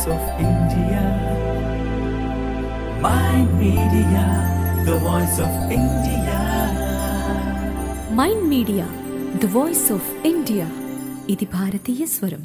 of India. Mind Media, the voice of India. Mind media the voice of India ఇది భారతీయ స్వరం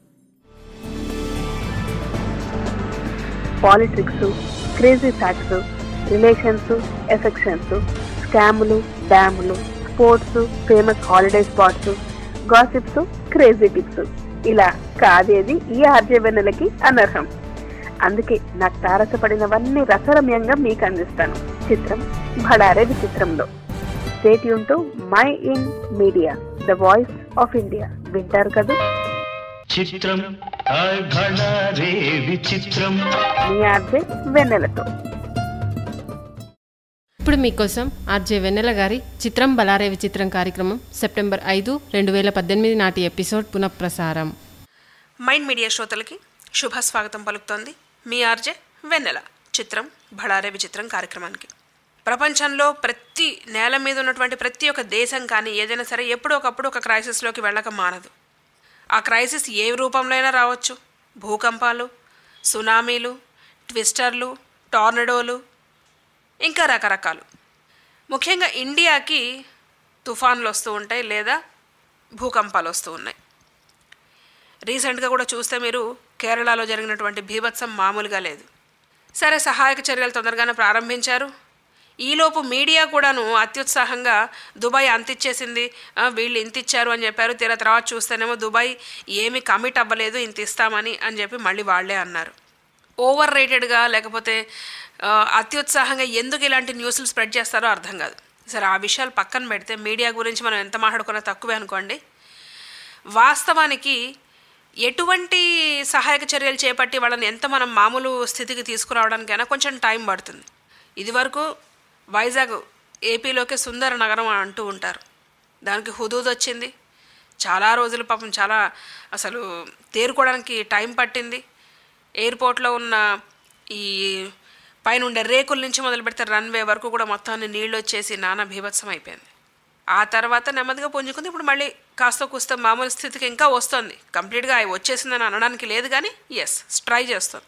politics crazy facts relations affections స్కాములు డ్యాములు sports famous holiday spots gossips crazy tips ఇలా కాదేది ఈ ఆర్జవెన్నెలకి అనర్హం అందుకే నాకు తారసపడినవన్నీ రసరమ్యంగా మీకు అందిస్తాను చిత్రం భడారే విచిత్రంలో స్టేట్ యూన్ mind media the voice of India వింటారు కదా చిత్రం హాయ్ భళా రే విచిత్రం మీ ఆర్జే వెన్నెలతో ఇప్పుడు మీకోసం ఆర్జే వెన్నెల గారి చిత్రం బలారే విచిత్రం కార్యక్రమం సెప్టెంబర్ ఐదు రెండు వేల పద్దెనిమిది నాటి ఎపిసోడ్ పునఃప్రసారం మైండ్ మీడియా శ్రోతలకి శుభ స్వాగతం పలుకుతోంది మీ ఆర్జే వెన్నెల చిత్రం భళారే విచిత్రం కార్యక్రమానికి ప్రపంచంలో ప్రతి నేల మీద ఉన్నటువంటి ప్రతి ఒక్క దేశం కానీ ఏదైనా సరే ఎప్పుడో ఒకప్పుడు ఒక క్రైసిస్లోకి వెళ్ళక మానదు ఆ క్రైసిస్ ఏ రూపంలో అయినా రావచ్చు భూకంపాలు సునామీలు ట్విస్టర్లు టార్నడోలు ఇంకా రకరకాలు ముఖ్యంగా ఇండియాకి తుఫాన్లు వస్తూ ఉంటాయి లేదా భూకంపాలు వస్తూ ఉన్నాయి రీసెంట్గా కూడా చూస్తే మీరు కేరళలో జరిగినటువంటి బీభత్సం మామూలుగా లేదు సరే సహాయక చర్యలు తొందరగానే ప్రారంభించారు ఈలోపు మీడియా కూడాను అత్యుత్సాహంగా దుబాయ్ అంతిచ్చేసింది ఆ, వీళ్ళు ఇంత ఇచ్చారు అని చెప్పారు తీరా తర్వాత చూస్తేనేమో దుబాయ్ ఏమీ కమిట్ అవ్వలేదు ఇంత ఇస్తామని అని చెప్పి మళ్ళీ వాళ్ళే అన్నారు ఓవర్ రేటెడ్గా లేకపోతే ఆ, అత్యుత్సాహంగా ఎందుకు ఇలాంటి న్యూస్లు స్ప్రెడ్ చేస్తారో అర్థం కాదు సరే ఆ విషయాలు పక్కన పెడితే మీడియా గురించి మనం ఎంత మాట్లాడుకున్నా తక్కువే అనుకోండి వాస్తవానికి ఎటువంటి సహాయక చర్యలు చేపట్టి వాళ్ళని ఎంత మనం మామూలు స్థితికి తీసుకురావడానికైనా కొంచెం టైం పడుతుంది ఇదివరకు వైజాగ్ ఏపీలోకి సుందర నగరం అని అంటూ ఉంటారు దానికి హుదూద్ వచ్చింది చాలా రోజులు పాపం చాలా అసలు తేరుకోవడానికి టైం పట్టింది ఎయిర్పోర్ట్లో ఉన్న ఈ పైన ఉండే రేకుల నుంచి మొదలు పెడితే రన్వే వరకు కూడా మొత్తాన్ని నీళ్ళు వచ్చేసి నానా బీభత్సం అయిపోయింది ఆ తర్వాత నెమ్మదిగా పుంజుకుంది ఇప్పుడు మళ్ళీ కాస్త కూస్త మామూలు స్థితికి ఇంకా వస్తుంది కంప్లీట్గా అవి వచ్చేసిందని అనడానికి లేదు కానీ ఎస్ ట్రై చేస్తుంది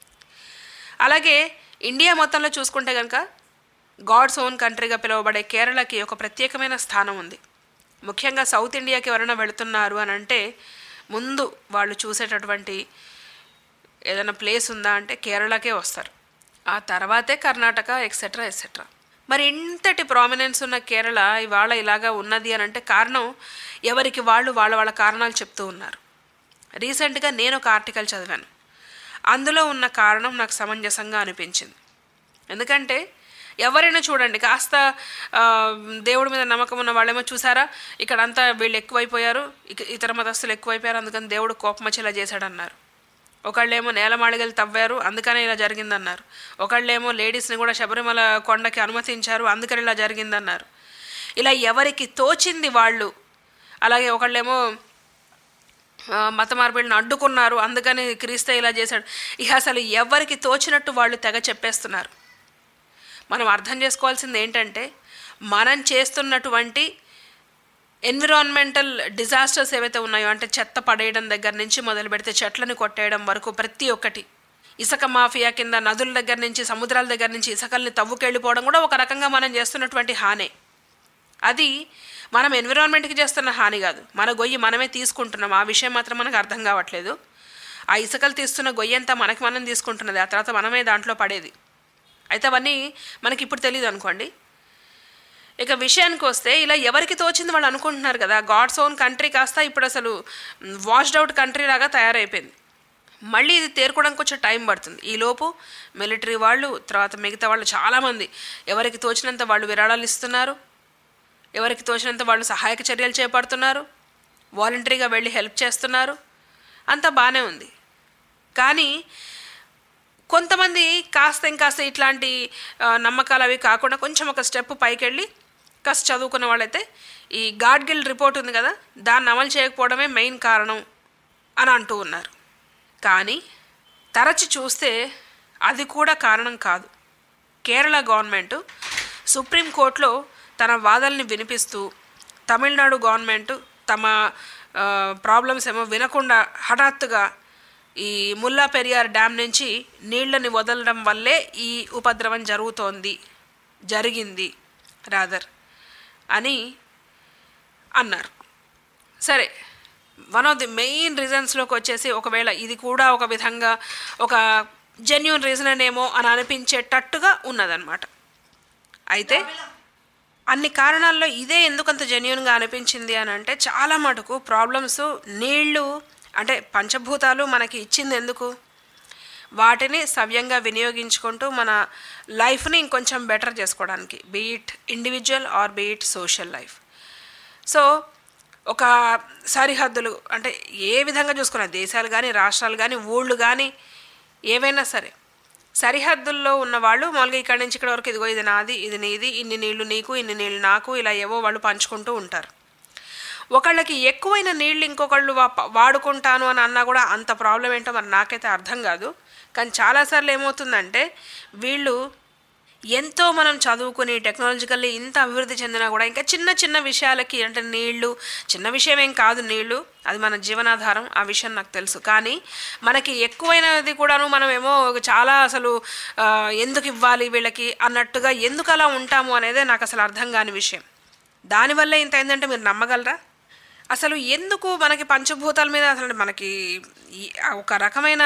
అలాగే ఇండియా మొత్తంలో చూసుకుంటే కనుక గాడ్స్ ఓన్ కంట్రీగా పిలువబడే కేరళకి ఒక ప్రత్యేకమైన స్థానం ఉంది ముఖ్యంగా సౌత్ ఇండియాకి ఎవరైనా వెళుతున్నారు అని అంటే ముందు వాళ్ళు చూసేటటువంటి ఏదైనా ప్లేస్ ఉందా అంటే కేరళకే వస్తారు ఆ తర్వాతే కర్ణాటక ఎక్సెట్రా ఎక్సెట్రా మరి ఇంతటి ప్రామినెన్స్ ఉన్న కేరళ ఇవాళ ఇలాగా ఉన్నది అని అంటే కారణం ఎవరికి వాళ్ళు వాళ్ళ వాళ్ళ కారణాలు చెప్తూ ఉన్నారు రీసెంట్గా నేను ఒక ఆర్టికల్ చదివాను అందులో ఉన్న కారణం నాకు సమంజసంగా అనిపించింది ఎందుకంటే ఎవరైనా చూడండి కాస్త ఆ, దేవుడి మీద నమ్మకం ఉన్న వాళ్ళేమో చూసారా ఇక్కడంతా వీళ్ళు ఎక్కువైపోయారు ఇక ఇతర మతస్థులు ఎక్కువైపోయారు అందుకని దేవుడు కోపం వచ్చి ఇలా చేశాడన్నారు ఒకళ్ళేమో నేలమాళిగలు తవ్వారు అందుకనే ఇలా జరిగిందన్నారు ఒకళ్ళేమో లేడీస్ని కూడా శబరిమల కొండకి అనుమతించారు అందుకని ఇలా జరిగిందన్నారు ఇలా ఎవరికి తోచింది వాళ్ళు అలాగే ఒకళ్ళేమో ఆ, మత మార్పిడిని అడ్డుకున్నారు అందుకని క్రీస్తే ఇలా చేశాడు ఇక అసలు ఎవరికి తోచినట్టు వాళ్ళు తెగ చెప్పేస్తున్నారు మనం అర్థం చేసుకోవాల్సింది ఏంటంటే మనం చేస్తున్నటువంటి ఎన్విరాన్మెంటల్ డిజాస్టర్స్ ఏవైతే ఉన్నాయో అంటే చెత్త పడేయడం దగ్గర నుంచి మొదలు పెడితే చెట్లను కొట్టేయడం వరకు ప్రతి ఒక్కటి ఇసుక మాఫియా కింద నదుల దగ్గర నుంచి సముద్రాల దగ్గర నుంచి ఇసుకల్ని తవ్వుకెళ్ళిపోవడం కూడా ఒక రకంగా మనం చేస్తున్నటువంటి హానే అది మనం ఎన్విరాన్మెంట్కి చేస్తున్న హాని కాదు మన గొయ్యి మనమే తీసుకుంటున్నాం ఆ విషయం మాత్రం మనకు అర్థం కావట్లేదు ఆ ఇసుకలు తీస్తున్న గొయ్యి అంతా మనకి మనం తీసుకుంటున్నది ఆ తర్వాత మనమే దాంట్లో పడేది అయితే అవన్నీ మనకి ఇప్పుడు తెలియదు అనుకోండి ఇక విషయానికి వస్తే ఇలా ఎవరికి తోచింది వాళ్ళు అనుకుంటున్నారు కదా గాడ్స్ ఓన్ కంట్రీ కాస్త ఇప్పుడు అసలు వాష్డ్ అవుట్ కంట్రీ లాగా తయారైపోయింది మళ్ళీ ఇది తేరుకోవడానికి కొంచెం టైం పడుతుంది ఈలోపు మిలిటరీ వాళ్ళు తర్వాత మిగతా వాళ్ళు చాలామంది ఎవరికి తోచినంత వాళ్ళు విరాళాలు ఇస్తున్నారు ఎవరికి తోచినంత వాళ్ళు సహాయక చర్యలు చేపడుతున్నారు వాలంటరీగా వెళ్ళి హెల్ప్ చేస్తున్నారు అంతా బాగానే ఉంది కానీ కొంతమంది కాస్త ఇంకాస్త ఇట్లాంటి ఆ, నమ్మకాలు అవి కాకుండా కొంచెం ఒక స్టెప్ పైకి వెళ్ళి కాస్త చదువుకున్న వాళ్ళైతే ఈ గాడ్గిల్ రిపోర్ట్ ఉంది కదా దాన్ని అమలు చేయకపోవడమే మెయిన్ కారణం అని అంటూ ఉన్నారు కానీ తరచి చూస్తే అది కూడా కారణం కాదు కేరళ గవర్నమెంట్ సుప్రీంకోర్టులో తన వాదనని వినిపిస్తూ తమిళనాడు గవర్నమెంట్ తమ ప్రాబ్లమ్స్ ఏమో వినకుండా హఠాత్తుగా ఈ ముల్లా పెరియార్ డ్యామ్ నుంచి నీళ్ళని వదలడం వల్లే ఈ ఉపద్రవం జరుగుతోంది జరిగింది రాదర్ అని అన్నారు సరే వన్ ఆఫ్ ది మెయిన్ రీజన్స్లోకి వచ్చేసి ఒకవేళ ఇది కూడా ఒక విధంగా ఒక జెన్యున్ రీజన్ అనేమో అని అనిపించేటట్టుగా ఉన్నదన్నమాట అయితే అన్ని కారణాల్లో ఇదే ఎందుకంత జెన్యున్గా అనిపించింది అని అంటే చాలా మటుకు ప్రాబ్లమ్స్ నీళ్లు అంటే పంచభూతాలు మనకి ఇచ్చింది ఎందుకు వాటిని సవ్యంగా వినియోగించుకుంటూ మన లైఫ్ని ఇంకొంచెం బెటర్ చేసుకోవడానికి be it individual or be it social life so ఒక సరిహద్దులు అంటే ఏ విధంగా చూసుకున్నా దేశాలు కానీ రాష్ట్రాలు కానీ ఊళ్ళు కానీ ఏవైనా సరే సరిహద్దుల్లో ఉన్న వాళ్ళు మామూలుగా ఇక్కడి నుంచి ఇక్కడ వరకు ఇదిగో ఇది నాది ఇది నీది ఇన్ని నీళ్లు నీకు ఇన్ని నీళ్లు నాకు ఇలా ఏవో వాళ్ళు పంచుకుంటూ ఉంటారు ఒకళ్ళకి ఎక్కువైన నీళ్ళు ఇంకొకళ్ళు వా- వాడుకుంటాను అని అన్నా కూడా అంత ప్రాబ్లం ఏంటో మరి నాకైతే అర్థం కాదు కానీ చాలాసార్లు ఏమవుతుందంటే వీళ్ళు ఎంతో మనం చదువుకుని టెక్నాలజికల్లీ ఇంత అభివృద్ధి చెందినా కూడా ఇంకా చిన్న చిన్న విషయాలకి అంటే నీళ్లు చిన్న విషయం ఏం కాదు నీళ్లు అది మన జీవనాధారం ఆ విషయం నాకు తెలుసు కానీ మనకి ఎక్కువైనది కూడాను మనం ఏమో చాలా అసలు ఆ, ఎందుకు ఇవ్వాలి వీళ్ళకి అన్నట్టుగా ఎందుకు అలా ఉంటాము అనేదే నాకు అసలు అర్థం కాని విషయం దానివల్ల ఇంత ఏంటంటే మీరు నమ్మగలరా అసలు ఎందుకు మనకి పంచభూతాల మీద అసలు మనకి ఈ- ఒక రకమైన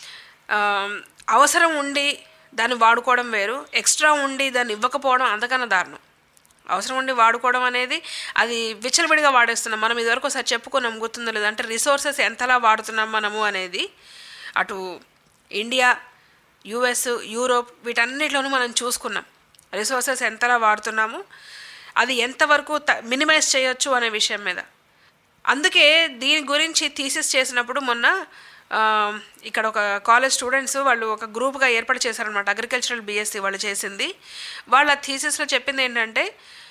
ఆ, అవసరం ఉండి దాన్ని వాడుకోవడం వేరు ఎక్స్ట్రా ఉండి దాన్ని ఇవ్వకపోవడం అంతకన్నా దారుణం అవసరం ఉండి వాడుకోవడం అనేది అది విచ్చలవిడిగా వాడేస్తున్నాం మనం ఇదివరకు ఒకసారి చెప్పుకున్నాం గుర్తుందో లేదు అంటే రిసోర్సెస్ ఎంతలా వాడుతున్నాం మనము అనేది అటు ఇండియా యుఎస్ యూరోప్ వీటన్నిటిలోనూ మనం చూసుకున్నాం రిసోర్సెస్ ఎంతలా వాడుతున్నాము అది ఎంతవరకు మినిమైజ్ చేయొచ్చు అనే విషయం మీద అందుకే దీని గురించి థీసిస్ చేసినప్పుడు మొన్న ఆ, ఇక్కడ ఒక కాలేజ్ స్టూడెంట్స్ వాళ్ళు ఒక గ్రూప్గా ఏర్పాటు చేశారనమాట అగ్రికల్చరల్ బీఎస్సీ వాళ్ళు చేసింది వాళ్ళ థీసిస్లో చెప్పింది ఏంటంటే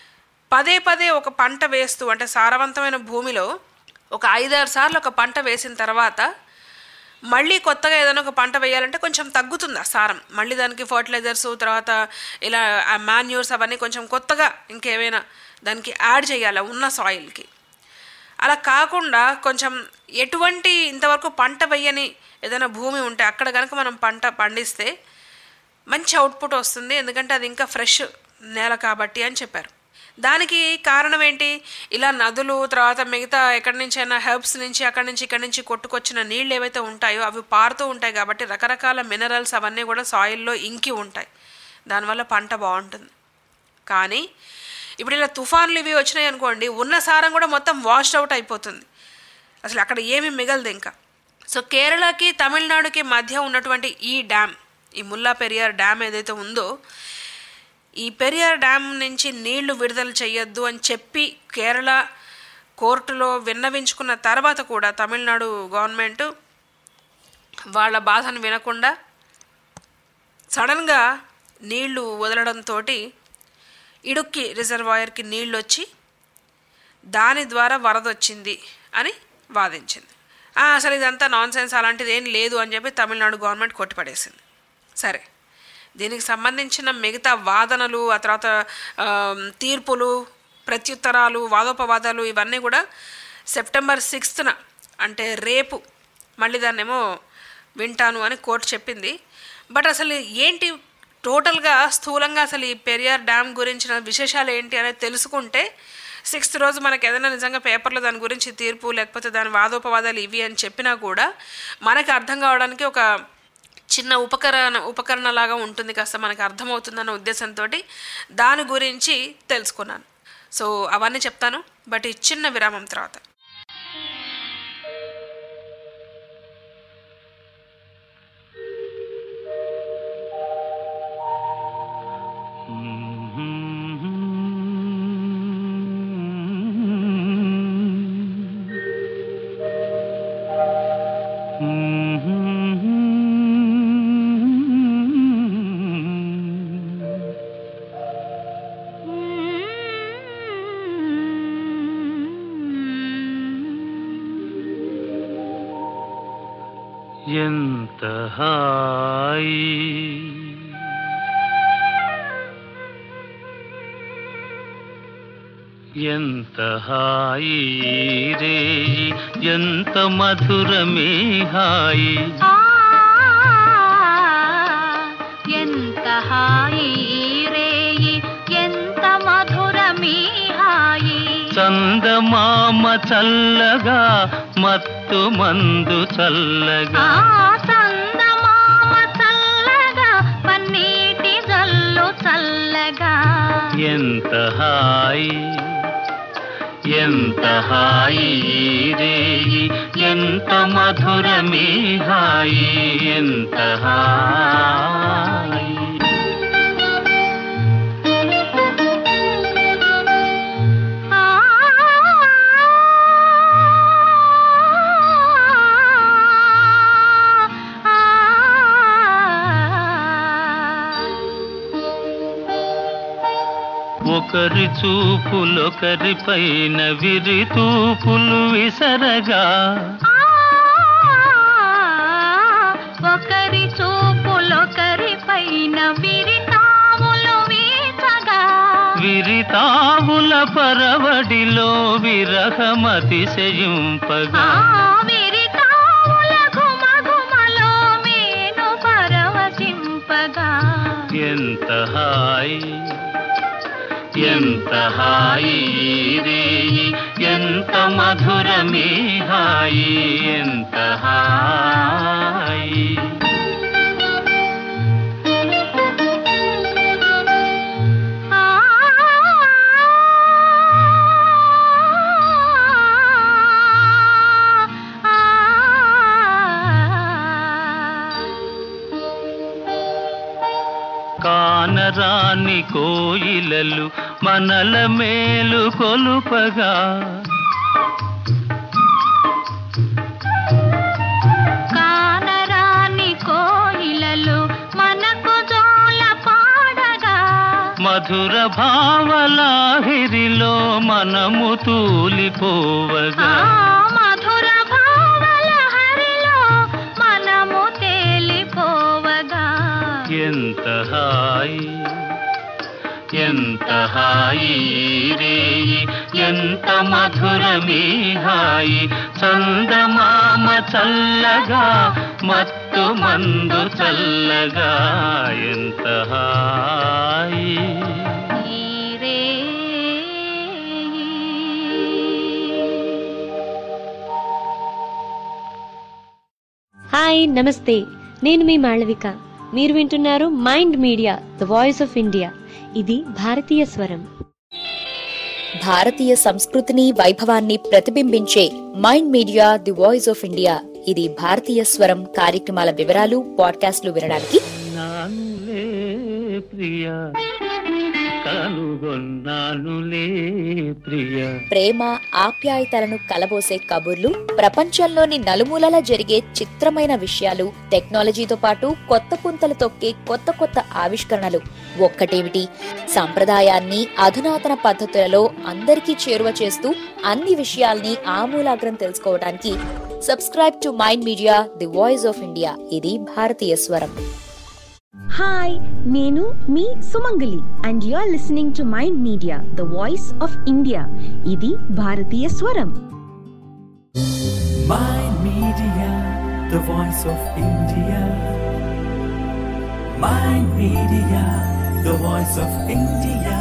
పదే పదే ఒక పంట వేస్తూ అంటే సారవంతమైన భూమిలో ఒక ఐదారు సార్లు ఒక పంట వేసిన తర్వాత మళ్ళీ కొత్తగా ఏదైనా ఒక పంట వేయాలంటే కొంచెం తగ్గుతుంది ఆ సారం మళ్ళీ దానికి ఫర్టిలైజర్స్ తర్వాత ఇలా ఆ మాన్యూర్స్ అవన్నీ కొంచెం కొత్తగా ఇంకేమైనా దానికి యాడ్ చేయాలి ఉన్న సాయిల్కి అలా కాకుండా కొంచెం ఎటువంటి ఇంతవరకు పంట వేయని ఏదైనా భూమి ఉంటే అక్కడ కనుక మనం పంట పండిస్తే మంచి అవుట్పుట్ వస్తుంది ఎందుకంటే అది ఇంకా ఫ్రెష్ నేల కాబట్టి అని చెప్పారు దానికి కారణం ఏంటి ఇలా నదులు తర్వాత మిగతా ఎక్కడి నుంచైనా హెర్బ్స్ నుంచి అక్కడి నుంచి ఇక్కడి నుంచి కొట్టుకొచ్చిన నీళ్ళు ఏవైతే ఉంటాయో అవి పారుతూ ఉంటాయి కాబట్టి రకరకాల మినరల్స్ అవన్నీ కూడా సాయిల్లో ఇంకి ఉంటాయి దానివల్ల పంట బాగుంటుంది కానీ ఇప్పుడు ఇలా తుఫాన్లు ఇవి వచ్చినాయి అనుకోండి ఉన్న సారం కూడా మొత్తం వాష్డ్ అవుట్ అయిపోతుంది అసలు అక్కడ ఏమీ మిగలదు ఇంకా సో కేరళకి తమిళనాడుకి మధ్య ఉన్నటువంటి ఈ డ్యామ్ ఈ ముల్లా పెరియార్ డ్యామ్ ఏదైతే ఉందో ఈ పెరియార్ డ్యామ్ నుంచి నీళ్లు విడుదల చేయొద్దు అని చెప్పి కేరళ కోర్టులో విన్నవించుకున్న తర్వాత కూడా తమిళనాడు గవర్నమెంట్ వాళ్ళ బాధను వినకుండా సడన్గా నీళ్లు వదలడంతో ఇడుక్కి రిజర్వాయర్కి నీళ్ళు వచ్చి దాని ద్వారా వరద వచ్చింది అని వాదించింది "ఆ, అసలు ఇదంతా నాన్ సెన్స్ అలాంటిది ఏం లేదు అని చెప్పి తమిళనాడు గవర్నమెంట్ కొట్టిపడేసింది సరే దీనికి సంబంధించిన మిగతా వాదనలు ఆ తర్వాత ఆ, తీర్పులు ప్రత్యుత్తరాలు వాదోపవాదాలు ఇవన్నీ కూడా సెప్టెంబర్ సిక్స్త్న అంటే రేపు మళ్ళీ దాన్నేమో వింటాను అని కోర్టు చెప్పింది బట్ అసలు ఏంటి టోటల్గా స్థూలంగా అసలు ఈ పెరియార్ డ్యామ్ గురించిన విశేషాలు ఏంటి అనేది తెలుసుకుంటే సిక్స్త్ రోజు మనకి ఏదైనా నిజంగా పేపర్లో దాని గురించి తీర్పు లేకపోతే దాని వాదోపవాదాలు ఇవి అని చెప్పినా కూడా మనకి అర్థం కావడానికి ఒక చిన్న ఉపకరణ ఉపకరణలాగా ఉంటుంది కాస్త మనకి అర్థమవుతుందన్న ఉద్దేశంతో దాని గురించి తెలుసుకున్నాను సో అవన్నీ చెప్తాను బట్ ఈ చిన్న విరామం తర్వాత ఎంత హాయి ఎంత హాయి రే ఎంత మధురమే హాయి ఆ చల్లగా మత్తు మందు చల్లగా చందమామ చల్లగా పన్నీటి జల్లు చల్లగా ఎంత హాయి ఎంత హాయి రేయి ఎంత మధురమీ హాయి ఎంత హాయి ఆ ఒకరి చూపులొకరి పైన విరి తూపులు విసరగా ఒకరి చూపులొకరి పైన విరితాములు వీచగా విరితావుల పరవడిలో విరహమతిశయింపగా ఆ విరితాముల ఘుమఘుమలో మేను పరవశింపగా ఎంత హాయి ఎంత హాయి రేయి ఎంత మధురమీ హాయి ఎంత హాయి ఆ కానరాని కోయిలలు మనల మేలు కొలుపగా కానరాని కోయిలలు మనకు జోల పాడగా మధుర భావలాహిరిలో మనము ఆ తూలిపోవగా మధుర భావల హరిలో మనము తేలిపోవగా ఎంత హాయి ఎంత హాయి రేయి ఎంత మధురమీ హాయి చందమామ చల్లగా మత్తు మందు చల్లగా ఎంత హాయి నీరే హాయ్ నమస్తే నేను మీ మాళవిక మీరు వింటున్నారు mind media the voice of India ఇది భారతీయ స్వరం భారతీయ సంస్కృతిని వైభవాన్ని ప్రతిబింబించే mind media the voice of India ఇది భారతీయ స్వరం కార్యక్రమాల వివరాలు పాడ్కాస్ట్లు వినడానికి నానులే ప్రియ కనుగొన్నానులే ప్రియ ప్రేమ ఆప్యాయతలను కలబోసే కబుర్లు ప్రపంచంలోని నలుమూలల జరిగే చిత్రమైన విషయాలు టెక్నాలజీతో పాటు కొత్త పుంతలు తొక్కే కొత్త కొత్త ఆవిష్కరణలు ఒక్కటేమిటి సంప్రదాయాన్ని అధునాతన పద్ధతులలో అందరికీ చేరువ చేస్తూ అన్ని విషయాల్ని ఆమూలాగ్రం తెలుసుకోవడానికి subscribe to mind media the voice of India ఇది భారతీయ స్వరం హాయ్ నేను మీ Sumangali and you are listening to mind media the voice of India ఇది భారతీయ స్వరం Mind Media, the voice of India. Mind Media, the voice of India.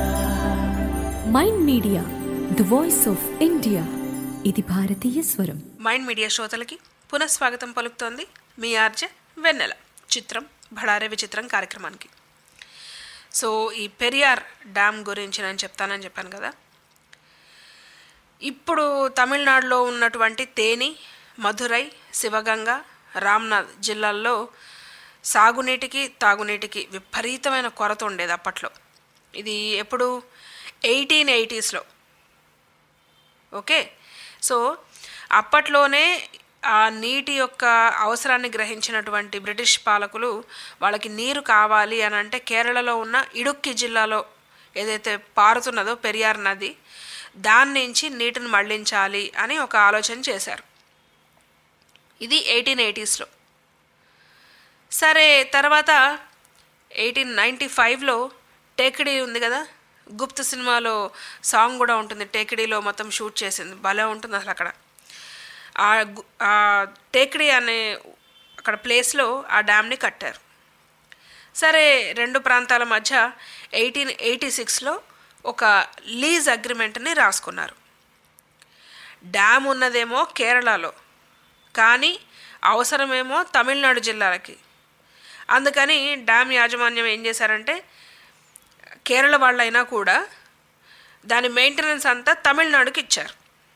Mind media the voice of India ఇది భారతీయ స్వరం మైండ్ మీడియా శ్రోతలకి పునఃస్వాగతం పలుకుతోంది మీ RJ వెన్నెల చిత్రం భళారే విచిత్రం కార్యక్రమానికి సో ఈ పెరియార్ డ్యామ్ గురించి నేను చెప్తానని చెప్పాను కదా ఇప్పుడు తమిళనాడులో ఉన్నటువంటి తేని మధురై శివగంగ రామ్నాథ్ జిల్లాల్లో సాగునీటికి తాగునీటికి విపరీతమైన కొరత ఉండేది అప్పట్లో ఇది ఎప్పుడు ఎయిటీన్ ఎయిటీస్లో ఓకే సో అప్పట్లోనే ఆ నీటి యొక్క అవసరాన్ని గ్రహించినటువంటి బ్రిటిష్ పాలకులు వాళ్ళకి నీరు కావాలి అని అంటే కేరళలో ఉన్న ఇడుక్కి జిల్లాలో ఏదైతే పారుతున్నదో పెరియార్ నది దాని నుంచి నీటిని మళ్లించాలి అని ఒక ఆలోచన చేశారు ఇది ఎయిటీన్ ఎయిటీస్లో సరే తర్వాత ఎయిటీన్ నైంటీ ఫైవ్లో టేకిడీ ఉంది కదా గుప్త సినిమాలో సాంగ్ కూడా ఉంటుంది టేకిడీలో మొత్తం షూట్ చేసింది భలే ఉంటుంది అసలు అక్కడ ఆ గు- ఆ టేకిడీ అనే అక్కడ ప్లేస్లో ఆ డ్యామ్ని కట్టారు సరే రెండు ప్రాంతాల మధ్య ఎయిటీన్ ఎయిటీ సిక్స్లో ఒక లీజ్ అగ్రిమెంట్ని రాసుకున్నారు డ్యామ్ ఉన్నదేమో కేరళలో కానీ అవసరమేమో తమిళనాడు జిల్లాలకి అందుకని డ్యామ్ యాజమాన్యం ఏం చేశారంటే కేరళ వాళ్ళైనా కూడా దాని మెయింటెనెన్స్ అంతా తమిళనాడుకి ఇచ్చారు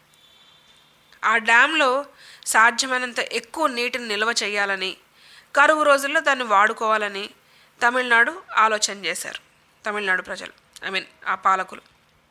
ఆ డ్యాంలో సాధ్యమైనంత ఎక్కువ నీటిని నిల్వ చేయాలని కరువు రోజుల్లో దాన్ని వాడుకోవాలని తమిళనాడు ఆలోచన చేశారు తమిళనాడు ప్రజలు ఐ మీన్ ఆ పాలకులు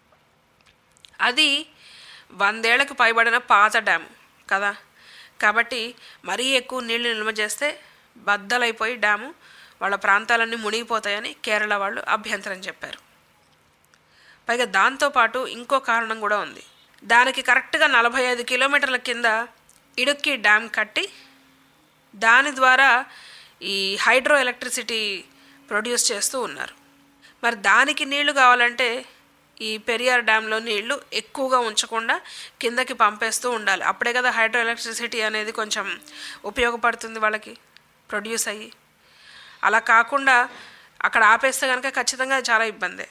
అది వందేళ్లకు పైబడిన పాత డ్యామ్ కదా కాబట్టి మరీ ఎక్కువ నీళ్లు నిల్వ చేస్తే బద్దలైపోయి డ్యాము వాళ్ళ ప్రాంతాలన్నీ మునిగిపోతాయని కేరళ వాళ్ళు అభ్యంతరం చెప్పారు పైగా దాంతోపాటు ఇంకో కారణం కూడా ఉంది దానికి కరెక్ట్గా నలభై ఐదు కిలోమీటర్ల కింద ఇడుక్కి డ్యామ్ కట్టి దాని ద్వారా ఈ హైడ్రో ఎలక్ట్రిసిటీ ప్రొడ్యూస్ చేస్తూ ఉన్నారు మరి దానికి నీళ్లు కావాలంటే ఈ పెరియార్ డ్యాంలో నీళ్లు ఎక్కువగా ఉంచకుండా కిందకి పంపేస్తూ ఉండాలి అప్పుడే కదా హైడ్రో ఎలక్ట్రిసిటీ అనేది కొంచెం ఉపయోగపడుతుంది వాళ్ళకి ప్రొడ్యూస్ అయ్యి అలా కాకుండా అక్కడ ఆపేస్తే కనుక ఖచ్చితంగా చాలా ఇబ్బందే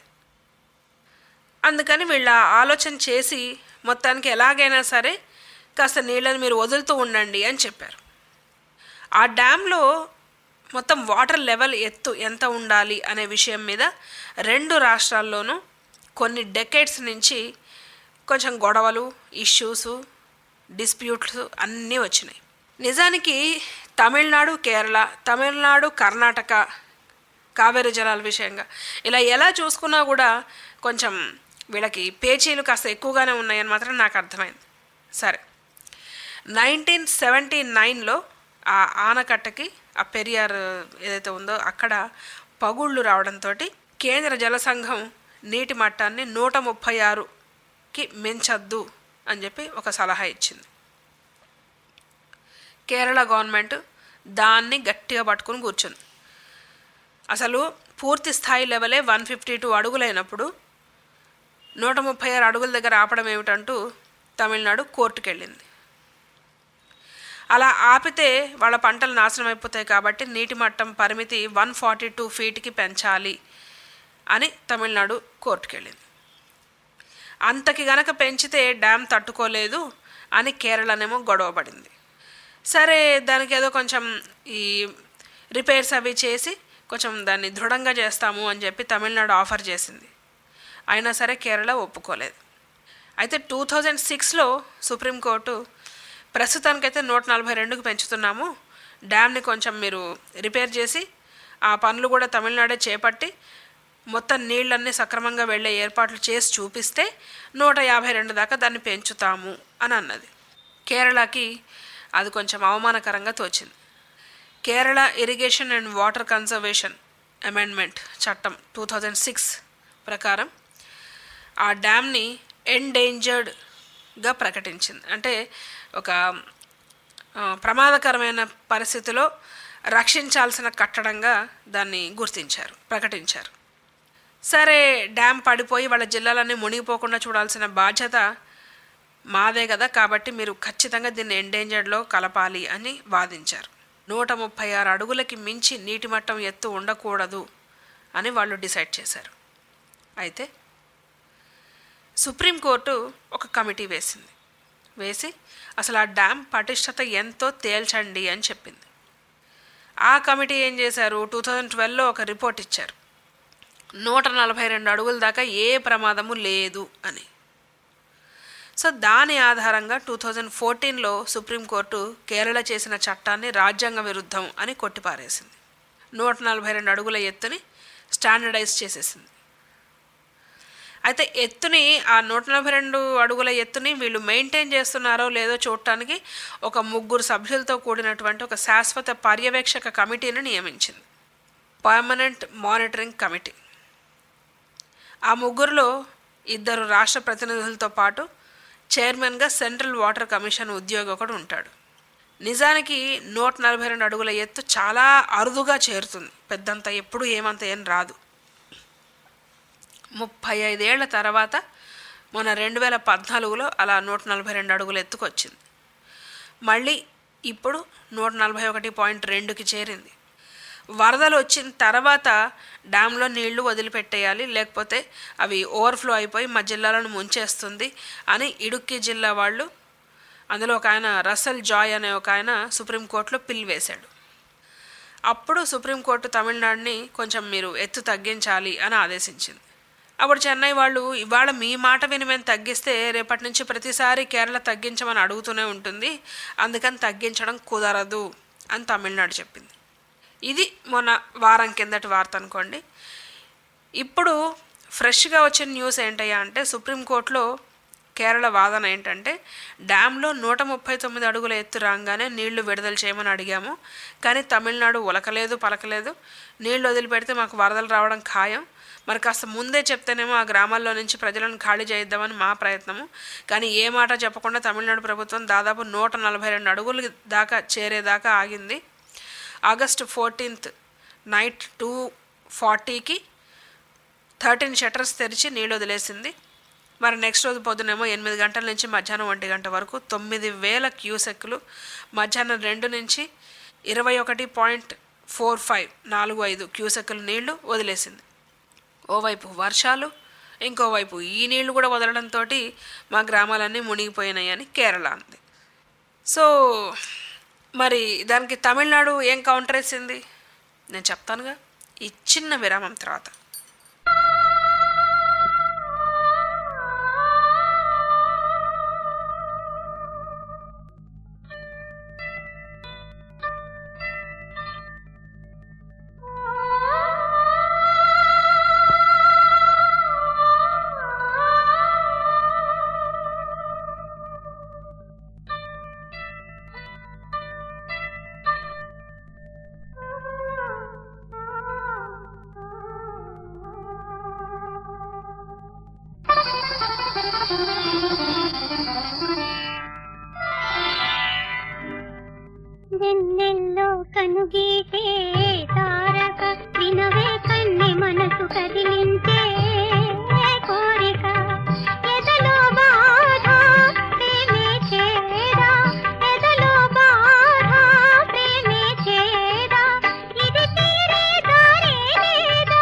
అందుకని వీళ్ళ ఆలోచన చేసి మొత్తానికి ఎలాగైనా సరే కాస్త నీళ్ళని మీరు వదులుతూ ఉండండి అని చెప్పారు ఆ డ్యాంలో మొత్తం వాటర్ లెవెల్ ఎత్తు ఎంత ఉండాలి అనే విషయం మీద రెండు రాష్ట్రాల్లోనూ కొన్ని డెకేడ్స్ నుంచి కొంచెం గొడవలు ఇష్యూస్ డిస్ప్యూట్స్ అన్నీ వచ్చినాయి నిజానికి తమిళనాడు కేరళ తమిళనాడు కర్ణాటక కావేరీ జలాల విషయంగా ఇలా ఎలా చూసుకున్నా కూడా కొంచెం వీళ్ళకి పేచీలు కాస్త ఎక్కువగానే ఉన్నాయని మాత్రం నాకు అర్థమైంది సరే నైన్టీన్ సెవెంటీ నైన్లో ఆ ఆనకట్టకి ఆ పెరియార్ ఏదైతే ఉందో అక్కడ పగుళ్ళు రావడంతో కేంద్ర జల సంఘం నీటి మట్టాన్ని నూట ముప్పై ఆరుకి మించద్దు అని చెప్పి ఒక సలహా ఇచ్చింది కేరళ గవర్నమెంట్ దాన్ని గట్టిగా పట్టుకుని కూర్చుంది అసలు పూర్తి స్థాయి లెవెలే వన్ ఫిఫ్టీ టూ అడుగులైనప్పుడు నూట ముప్పై ఆరు అడుగుల దగ్గర ఆపడం ఏమిటంటూ తమిళనాడు కోర్టుకు వెళ్ళింది అలా ఆపితే వాళ్ళ పంటలు నాశనం అయిపోతాయి కాబట్టి నీటి మట్టం పరిమితి వన్ ఫార్టీ టూ ఫీట్కి పెంచాలి అని తమిళనాడు కోర్టుకు వెళ్ళింది అంతకి గనక పెంచితే డ్యామ్ తట్టుకోలేదు అని కేరళనేమో గొడవ పడింది సరే దానికి ఏదో కొంచెం ఈ రిపేర్స్ అవి చేసి కొంచెం దాన్ని దృఢంగా చేస్తాము అని చెప్పి తమిళనాడు ఆఫర్ చేసింది అయినా సరే కేరళ ఒప్పుకోలేదు అయితే టూ థౌజండ్ సిక్స్లో సుప్రీంకోర్టు ప్రస్తుతానికైతే నూట నలభై రెండుకు పెంచుతున్నాము డ్యామ్ని కొంచెం మీరు రిపేర్ చేసి ఆ పనులు కూడా తమిళనాడే చేపట్టి మొత్తం నీళ్ళన్నీ సక్రమంగా వెళ్ళే ఏర్పాట్లు చేసి చూపిస్తే నూట యాభై రెండు దాకా దాన్ని పెంచుతాము అని అన్నది కేరళకి అది కొంచెం అవమానకరంగా తోచింది Kerala irrigation and water conservation amendment చట్టం టూ థౌజండ్ సిక్స్ ప్రకారం ఆ డ్యామ్ని ఎండేంజర్డ్గా ప్రకటించింది అంటే ఒక ఆ, ప్రమాదకరమైన పరిస్థితిలో రక్షించాల్సిన కట్టడంగా దాన్ని గుర్తించారు ప్రకటించారు సరే డ్యామ్ పడిపోయి వాళ్ళ జిల్లాలన్నీ మునిగిపోకుండా చూడాల్సిన బాధ్యత మాదే కదా కాబట్టి మీరు ఖచ్చితంగా దీన్ని ఎండేంజర్డ్లో కలపాలి అని వాదించారు నూట ముప్పై ఆరు అడుగులకి మించి నీటి మట్టం ఎత్తు ఉండకూడదు అని వాళ్ళు డిసైడ్ చేశారు అయితే సుప్రీంకోర్టు ఒక కమిటీ వేసింది వేసి అసలు ఆ డ్యామ్ పటిష్టత ఎంతో తేల్చండి అని చెప్పింది ఆ కమిటీ ఏం చేశారు టూ థౌజండ్ ట్వెల్వ్లో ఒక రిపోర్ట్ ఇచ్చారు నూట నలభై రెండు అడుగుల దాకా ఏ ప్రమాదము లేదు అని సో దాని ఆధారంగా టూ థౌజండ్ ఫోర్టీన్లో సుప్రీంకోర్టు కేరళ చేసిన చట్టాన్ని రాజ్యాంగ విరుద్ధం అని కొట్టిపారేసింది నూట నలభై రెండు అడుగుల ఎత్తుని స్టాండర్డైజ్ చేసేసింది అయితే ఎత్తుని ఆ నూట నలభై రెండు అడుగుల ఎత్తుని వీళ్ళు మెయింటైన్ చేస్తున్నారో లేదో చూడటానికి ఒక ముగ్గురు సభ్యులతో కూడినటువంటి ఒక శాశ్వత పర్యవేక్షక కమిటీని నియమించింది పర్మనెంట్ మానిటరింగ్ కమిటీ ఆ ముగ్గురులో ఇద్దరు రాష్ట్ర ప్రతినిధులతో పాటు చైర్మన్గా సెంట్రల్ వాటర్ కమిషన్ ఉద్యోగి ఒకడు ఉంటాడు నిజానికి నూట నలభై రెండు అడుగుల ఎత్తు చాలా అరుదుగా చేరుతుంది పెద్దంత ఎప్పుడు ఏమంత ఏం రాదు ముప్పై ఐదేళ్ల తర్వాత మొన్న రెండు వేల పద్నాలుగులో అలా నూట నలభై రెండు అడుగుల ఎత్తుకొచ్చింది మళ్ళీ ఇప్పుడు నూట నలభై ఒకటి పాయింట్ రెండుకి చేరింది వరదలు వచ్చిన తర్వాత డ్యాంలో నీళ్లు వదిలిపెట్టేయాలి లేకపోతే అవి ఓవర్ఫ్లో అయిపోయి మా జిల్లాలను ముంచేస్తుంది అని ఇడుక్కి జిల్లా వాళ్ళు అందులో ఒక ఆయన రసల్ జాయ్ అనే ఒక ఆయన సుప్రీంకోర్టులో పిల్ వేశాడు అప్పుడు సుప్రీంకోర్టు తమిళనాడుని కొంచెం మీరు ఎత్తు తగ్గించాలి అని ఆదేశించింది అప్పుడు చెన్నై వాళ్ళు ఇవాళ మీ మాట విని మేము తగ్గిస్తే రేపటి నుంచి ప్రతిసారి కేరళ తగ్గించమని అడుగుతూనే ఉంటుంది అందుకని తగ్గించడం కుదరదు అని తమిళనాడు చెప్పింది ఇది మొన్న వారం కిందటి వార్త అనుకోండి ఇప్పుడు ఫ్రెష్గా వచ్చిన న్యూస్ ఏంటయ్యా అంటే సుప్రీంకోర్టులో కేరళ వాదన ఏంటంటే డ్యాంలో నూట ముప్పై తొమ్మిది అడుగుల ఎత్తు రాగానే నీళ్లు విడుదల చేయమని అడిగాము కానీ తమిళనాడు ఉలకలేదు పలకలేదు నీళ్లు వదిలిపెడితే మాకు వరదలు రావడం ఖాయం మరి కాస్త ముందే చెప్తేనేమో ఆ గ్రామాల్లో నుంచి ప్రజలను ఖాళీ చేయిద్దామని మా ప్రయత్నము కానీ ఏ మాట చెప్పకుండా తమిళనాడు ప్రభుత్వం దాదాపు నూట నలభై రెండు అడుగులు దాకా చేరేదాకా ఆగింది ఆగస్టు ఫోర్టీన్త్ నైట్ టూ ఫార్టీకి థర్టీన్ షట్టర్స్ తెరిచి నీళ్ళు వదిలేసింది మరి నెక్స్ట్ రోజు పొద్దునేమో ఎనిమిది గంటల నుంచి మధ్యాహ్నం ఒంటి గంట వరకు తొమ్మిది వేల క్యూసెక్లు మధ్యాహ్నం రెండు నుంచి ఇరవై ఒకటి పాయింట్ ఫోర్ ఫైవ్ నాలుగు ఐదు క్యూసెక్లు నీళ్లు వదిలేసింది ఓవైపు వర్షాలు ఇంకోవైపు ఈ నీళ్లు కూడా వదలడంతో మా గ్రామాలన్నీ మునిగిపోయినాయని కేరళ అంది సో మరి దానికి తమిళనాడు ఏం కౌంటర్ వేసింది నేను చెప్తానుగా ఈ చిన్న విరామం తర్వాత వెన్నెల్లో కనుగీటే తారక వినవే కన్నె మనసు కదిలించే కోరిక ఎదలో బాధ ప్రేమే చేరా ఎదలో బాధ ప్రేమే చేరా ఇది తీరే దారే లేదా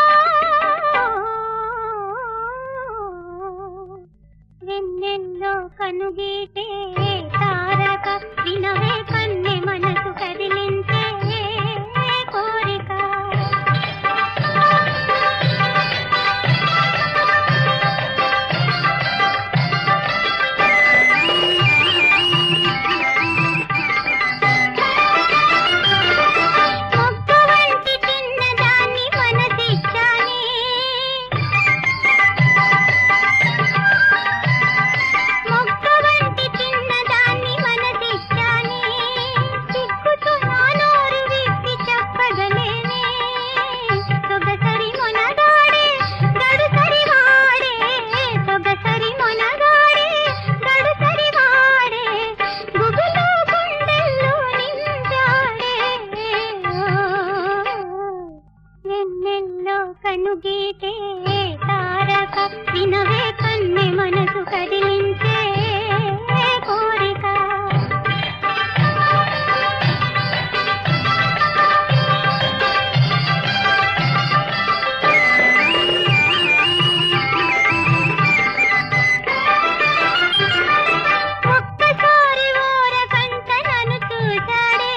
వెన్నెల్లో కనుగీటే తారక వినవే కన్నె మనసు కదిలించే కోరిక మొక్క వంటి చిన్నదాన్ని మనసిచ్చానే మొక్క వంటి చిన్నదాన్ని మనసిచ్చానే సిగ్గుతో నా నోరు విప్పి చెప్పగలేనే సొగసరి మొనగాడే గడుసరి వాడే సొగసరి మొనగాడే గడుసరి వాడే గుబులు గుండెల్లో నింజాడే ఎన్నెన్నో కనుగీటే తారక వినవే కన్నె మనసు కదిలించే కోరిక ఒక్కసారి ఓర కంట నన్ను చూశాడే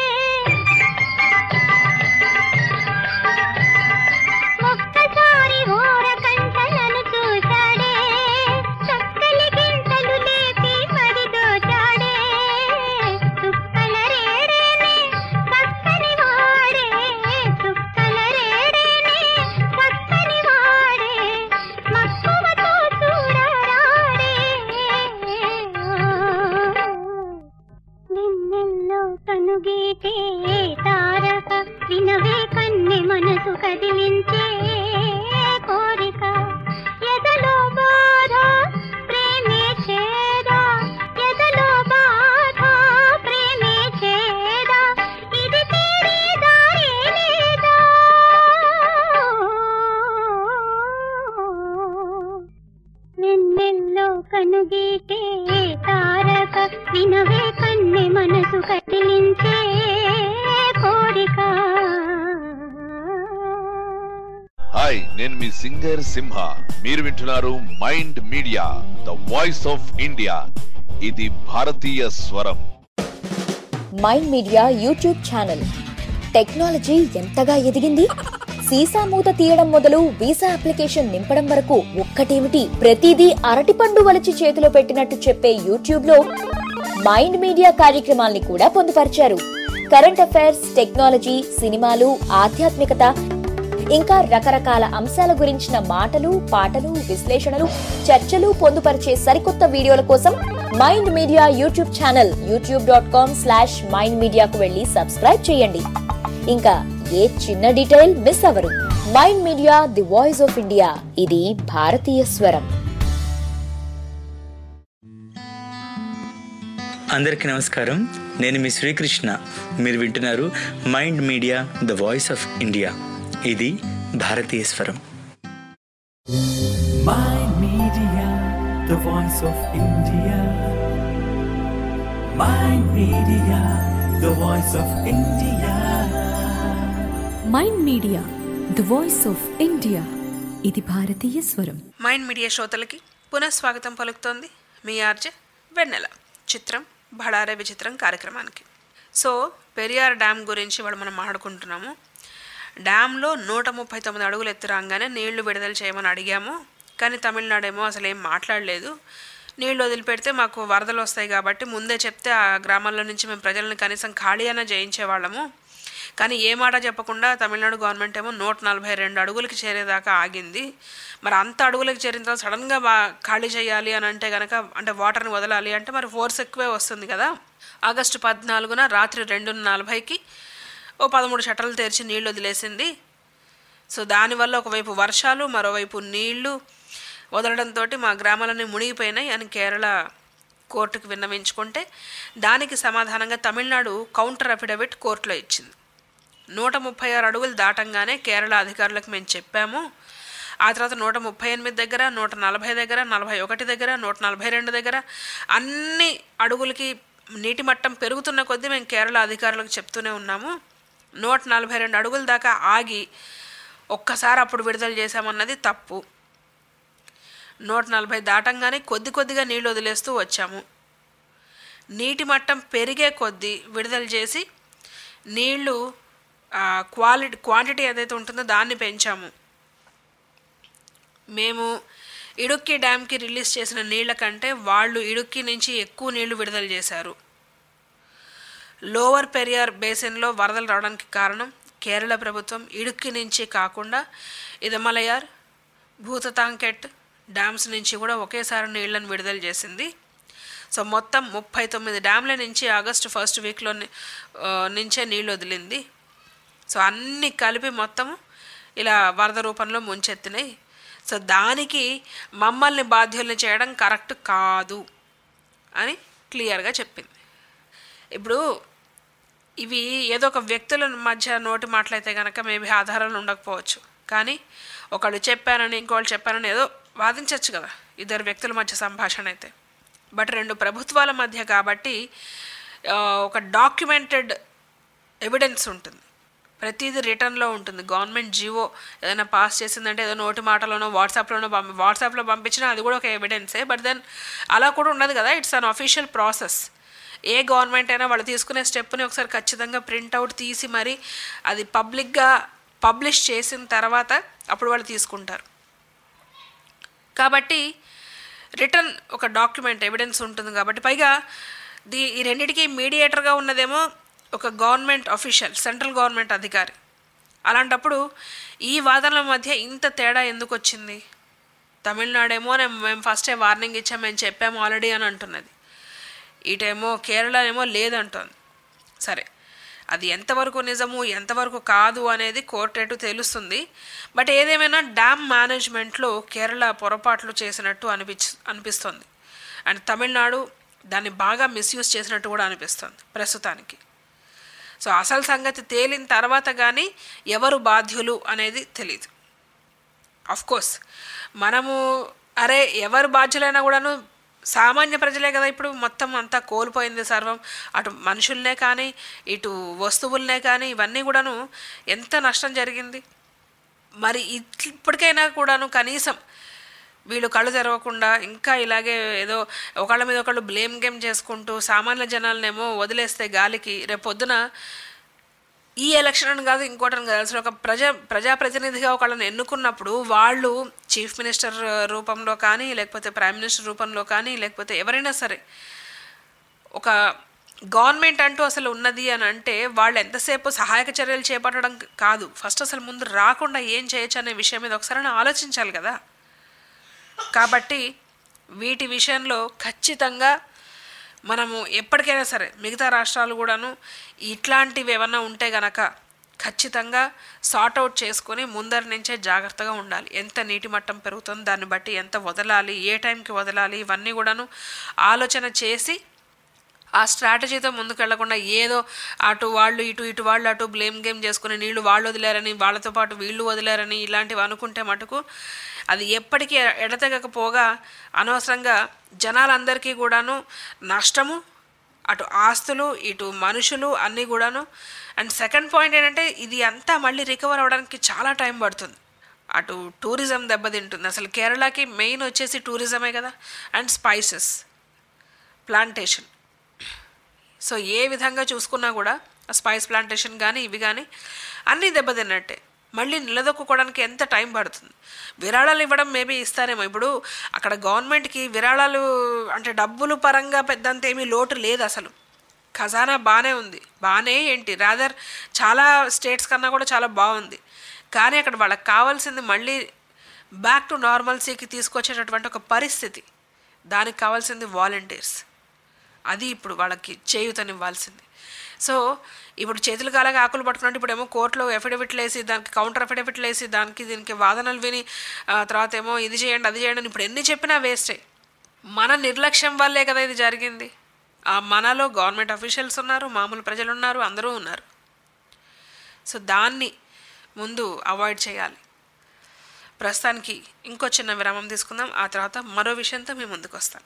ఒక్కసారి ఓర కంట నన్ను చూశాడే చక్కలి గింతలు లేపి మరి దోచాడే చుక్కల రేడేనే చక్కని వాడే చుక్కల రేడేనే చక్కని వాడే మక్కువతో చూడరాడే నిన్నెల్లో కనుగీటే తారక వినవే కన్నె మనసు కదిలించే కోరిక ఎదలో బాధ ప్రేమే చేదా ఎదలో బాధ ప్రేమే చేదా ఇది తీరే దారే లేదా వెన్నెల్లో కనుగీటే తారక వినవే కన్నె మనసు కదిలించే కోరిక హాయ్ నేను మీ సింగర్ సింహ మీరు వింటున్నారు mind media the voice of India ఇది భారతీయ స్వరం mind media YouTube channel technology ఎంతగా ఎదిగింది సీసా మూత తీయడం మొదలు వీసా అప్లికేషన్ నింపడం వరకు ఒక్కటేమిటి ప్రతిదీ అరటిపండు వలిచి చేతిలో పెట్టినట్టు చెప్పే యూట్యూబ్ లో మైండ్ మీడియా కార్యక్రమాల్ని కూడా పొందుపరిచారు కరెంట్ అఫైర్స్ టెక్నాలజీ సినిమాలు ఆధ్యాత్మికత ఇంకా రకరకాల అంశాల గురించిన మాటలు పాటలు విశ్లేషణలు చర్చలు పొందుపరిచే సరికొత్త వీడియోల కోసం mind media YouTube channel YouTube dot com slash mind మీడియాకు వెళ్ళి సబ్స్క్రైబ్ చేయండి ఇంకా ఏ చిన్న డీటెయిల్ మిస్ అవ్వరు mind media the voice of India ఇది భారతీయ స్వరం అందరికీ నమస్కారం నేను మీ శ్రీకృష్ణ మీరు వింటున్నారు mind media the voice of India ఇది భారతీయ స్వరం Mind Media, the voice of India. Mind Media, the voice of India. Mind media the voice of India ఇది భారతీయ స్వరం మైండ్ మీడియా శ్రోతలకి పునఃస్వాగతం పలుకుతోంది మీ ఆర్జే వెన్నెల చిత్రం బడారే విచిత్రం కార్యక్రమానికి సో పెరియార్ డ్యామ్ గురించి వాళ్ళు మనం మాట్లాడుకుంటున్నాము డ్యామ్లో నూట ముప్పై తొమ్మిది అడుగులు ఎత్తు రాగానే నీళ్లు విడుదల చేయమని అడిగాము కానీ తమిళనాడు ఏమో అసలు ఏం మాట్లాడలేదు నీళ్లు వదిలిపెడితే మాకు వరదలు వస్తాయి కాబట్టి ముందే చెప్తే ఆ గ్రామాల్లో నుంచి మేము ప్రజలను కనీసం ఖాళీ అయినా చేయించేవాళ్ళము కానీ ఏ మాట చెప్పకుండా తమిళనాడు గవర్నమెంట్ ఏమో నూట నలభై రెండు అడుగులకి చేరేదాకా ఆగింది మరి అంత అడుగులకు చేరిన తర్వాత సడన్గా బా ఖాళీ చేయాలి అని అంటే కనుక అంటే వాటర్ని వదలాలి అంటే మరి ఫోర్స్ ఎక్కువే వస్తుంది కదా ఆగస్టు పద్నాలుగున రాత్రి రెండు నలభైకి ఓ పదమూడు షట్టర్లు తెరిచి నీళ్లు వదిలేసింది సో దానివల్ల ఒకవైపు వర్షాలు మరోవైపు నీళ్లు వదలడంతో మా గ్రామాలన్నీ మునిగిపోయినాయి అని కేరళ కోర్టుకు విన్నవించుకుంటే దానికి సమాధానంగా తమిళనాడు కౌంటర్ అఫిడవిట్ కోర్టులో ఇచ్చింది నూట ముప్పై ఆరు అడుగులు దాటంగానే కేరళ అధికారులకు మేము చెప్పాము ఆ తర్వాత నూట ముప్పై ఎనిమిది దగ్గర నూట నలభై దగ్గర నలభై ఒకటి దగ్గర నూట నలభై రెండు దగ్గర అన్ని అడుగులకి నీటి మట్టం పెరుగుతున్న కొద్దీ మేము కేరళ అధికారులకు చెప్తూనే ఉన్నాము నూట నలభై రెండు అడుగుల దాకా ఆగి ఒక్కసారి అప్పుడు విడుదల చేశామన్నది తప్పు నూట నలభై దాటంగానే కొద్ది కొద్దిగా నీళ్ళు వదిలేస్తూ వచ్చాము నీటి మట్టం పెరిగే కొద్దీ విడుదల చేసి నీళ్లు క్వాలిటీ క్వాంటిటీ ఏదైతే ఉంటుందో దాన్ని పెంచాము మేము ఇడుక్కి డ్యామ్కి రిలీజ్ చేసిన నీళ్ల కంటే వాళ్ళు ఇడుక్కి నుంచి ఎక్కువ నీళ్లు విడుదల చేశారు లోవర్ పెరియార్ బేసిన్లో వరదలు రావడానికి కారణం కేరళ ప్రభుత్వం ఇడుక్కి నుంచి కాకుండా ఇదమలయార్ భూతతాంకెట్ డ్యామ్స్ నుంచి కూడా ఒకేసారి నీళ్లను విడుదల చేసింది సో మొత్తం ముప్పై తొమ్మిది డ్యామ్ల నుంచి ఆగస్టు ఫస్ట్ వీక్లో నుంచే నీళ్ళు వదిలింది సో అన్నీ కలిపి మొత్తం ఇలా వరద రూపంలో ముంచెత్తినాయి సో దానికి మమ్మల్ని బాధ్యుల్ని చేయడం కరెక్ట్ కాదు అని క్లియర్గా చెప్పింది ఇప్పుడు ఇవి ఏదో ఒక వ్యక్తుల మధ్య నోటి మాటలైతే కనుక మేబీ ఆధారాలు ఉండకపోవచ్చు కానీ ఒకళ్ళు చెప్పారని ఇంకోళ్ళు చెప్పారని ఏదో వాదించవచ్చు కదా ఇద్దరు వ్యక్తుల మధ్య సంభాషణ అయితే బట్ రెండు ప్రభుత్వాల మధ్య కాబట్టి ఒక డాక్యుమెంటెడ్ ఎవిడెన్స్ ఉంటుంది ప్రతిదీ రిటర్న్లో ఉంటుంది గవర్నమెంట్ జీవో ఏదైనా పాస్ చేసిందంటే ఏదో నోటి మాటలోనో వాట్సాప్లోనో పంపి వాట్సాప్లో పంపించినా అది కూడా ఒక ఎవిడెన్సే బట్ దెన్ అలా కూడా ఉండదు కదా ఇట్స్ అన్ అఫీషియల్ ప్రాసెస్ ఏ గవర్నమెంట్ అయినా వాళ్ళు తీసుకునే స్టెప్ని ఒకసారి ఖచ్చితంగా ప్రింట్అవుట్ తీసి మరి అది పబ్లిక్గా పబ్లిష్ చేసిన తర్వాత అప్పుడు వాళ్ళు తీసుకుంటారు కాబట్టి రిటర్న్ ఒక డాక్యుమెంట్ ఎవిడెన్స్ ఉంటుంది కాబట్టి పైగా దీ ఈ రెండింటికి మీడియేటర్గా ఉన్నదేమో ఒక గవర్నమెంట్ అఫీషియల్ సెంట్రల్ గవర్నమెంట్ అధికారి అలాంటప్పుడు ఈ వాదనల మధ్య ఇంత తేడా ఎందుకు వచ్చింది తమిళనాడేమో మేము ఫస్టే వార్నింగ్ ఇచ్చాం మేము చెప్పాము ఆల్రెడీ అని అంటున్నది ఇటేమో కేరళ ఏమో లేదంటుంది సరే అది ఎంతవరకు నిజము ఎంతవరకు కాదు అనేది కోర్టు తెలుస్తుంది బట్ ఏదేమైనా డ్యామ్ మేనేజ్మెంట్లో కేరళ పొరపాట్లు చేసినట్టు అనిపించ అనిపిస్తుంది అండ్ తమిళనాడు దాన్ని బాగా మిస్యూజ్ చేసినట్టు కూడా అనిపిస్తుంది ప్రస్తుతానికి సో అసలు సంగతి తేలిన తర్వాత కానీ ఎవరు బాధ్యులు అనేది తెలియదు కోర్స్ మనము అరే ఎవరు బాధ్యులైనా కూడాను సామాన్య ప్రజలే కదా ఇప్పుడు మొత్తం అంతా కోల్పోయింది సర్వం అటు మనుషుల్నే కానీ ఇటు వస్తువులనే కానీ ఇవన్నీ కూడాను ఎంత నష్టం జరిగింది మరి ఇప్పటికైనా కూడాను కనీసం వీళ్ళు కళ్ళు తెరవకుండా ఇంకా ఇలాగే ఏదో ఒకళ్ళ మీద ఒకళ్ళు బ్లేమ్ గేమ్ చేసుకుంటూ సామాన్య జనాలనేమో వదిలేస్తే గాలికి రేపు పొద్దున ఈ ఎలక్షన్ అని కాదు ఇంకోటి అని కాదు అసలు ఒక ప్రజా ప్రజాప్రతినిధిగా ఒకళ్ళని ఎన్నుకున్నప్పుడు వాళ్ళు చీఫ్ మినిస్టర్ రూపంలో కానీ లేకపోతే ప్రైమ్ మినిస్టర్ రూపంలో కానీ లేకపోతే ఎవరైనా సరే ఒక గవర్నమెంట్ అంటూ అసలు ఉన్నది అని అంటే వాళ్ళు ఎంతసేపు సహాయక చర్యలు చేపట్టడం కాదు ఫస్ట్ అసలు ముందు రాకుండా ఏం చేయొచ్చు అనే విషయం మీద ఒకసారి ఆలోచించాలి కదా కాబట్టి వీటి విషయంలో ఖచ్చితంగా మనము ఎప్పటికైనా సరే మిగతా రాష్ట్రాలు కూడాను ఇట్లాంటివి ఏమన్నా ఉంటే గనక ఖచ్చితంగా సార్ట్ అవుట్ చేసుకొని ముందరి నుంచే జాగ్రత్తగా ఉండాలి ఎంత నీటి మట్టం పెరుగుతుందో దాన్ని బట్టి ఎంత వదలాలి ఏ టైంకి వదలాలి ఇవన్నీ కూడాను ఆలోచన చేసి ఆ స్ట్రాటజీతో ముందుకు వెళ్లకుండా ఏదో అటు వాళ్ళు ఇటు ఇటు వాళ్ళు అటు బ్లేమ్ గేమ్ చేసుకుని నీళ్లు వాళ్ళు వదిలేరని వాళ్ళతో పాటు వీళ్ళు వదిలేరని ఇలాంటివి అనుకుంటే మటుకు అది ఎప్పటికీ ఎడతెగకపోగా అనవసరంగా జనాలందరికీ కూడాను నష్టము అటు ఆస్తులు ఇటు మనుషులు అన్నీ కూడాను అండ్ సెకండ్ పాయింట్ ఏంటంటే ఇది అంతా మళ్ళీ రికవర్ అవ్వడానికి చాలా టైం పడుతుంది అటు టూరిజం దెబ్బతింటుంది అసలు కేరళకి మెయిన్ వచ్చేసి టూరిజమే కదా అండ్ స్పైసెస్ ప్లాంటేషన్ సో ఏ విధంగా చూసుకున్నా కూడా స్పైస్ ప్లాంటేషన్ కానీ ఇవి కానీ అన్నీ దెబ్బతిన్నట్టే మళ్ళీ నిలదొక్కుకోవడానికి ఎంత టైం పడుతుంది విరాళాలు ఇవ్వడం మేబీ ఇస్తారేమో ఇప్పుడు అక్కడ గవర్నమెంట్కి విరాళాలు అంటే డబ్బులు పరంగా పెద్దంత ఏమీ లోటు లేదు అసలు ఖజానా బాగానే ఉంది బాగానే ఏంటి రాదర్ చాలా స్టేట్స్ కన్నా కూడా చాలా బాగుంది కానీ అక్కడ వాళ్ళకి కావాల్సింది మళ్ళీ బ్యాక్ టు నార్మల్సీకి తీసుకొచ్చేటటువంటి ఒక పరిస్థితి దానికి కావాల్సింది వాలంటీర్స్ అది ఇప్పుడు వాళ్ళకి చేయూతనివ్వాల్సింది సో ఇప్పుడు చేతులు కాలాగా ఆకులు పట్టుకున్నట్టు ఇప్పుడు ఏమో కోర్టులో ఎఫిడవిట్లు వేసి దానికి కౌంటర్ ఎఫిడవిట్లు వేసి దానికి దీనికి వాదనలు విని ఆ, తర్వాత ఏమో ఇది చేయండి అది చేయండి అని ఇప్పుడు ఎన్ని చెప్పినా వేస్టే మన నిర్లక్ష్యం వల్లే కదా ఇది జరిగింది ఆ మనలో గవర్నమెంట్ అఫీషియల్స్ ఉన్నారు మామూలు ప్రజలు ఉన్నారు అందరూ ఉన్నారు సో దాన్ని ముందు అవాయిడ్ చేయాలి ప్రస్తుతానికి ఇంకో చిన్న విరామం తీసుకుందాం ఆ తర్వాత మరో విషయంతో మీ ముందుకు వస్తాను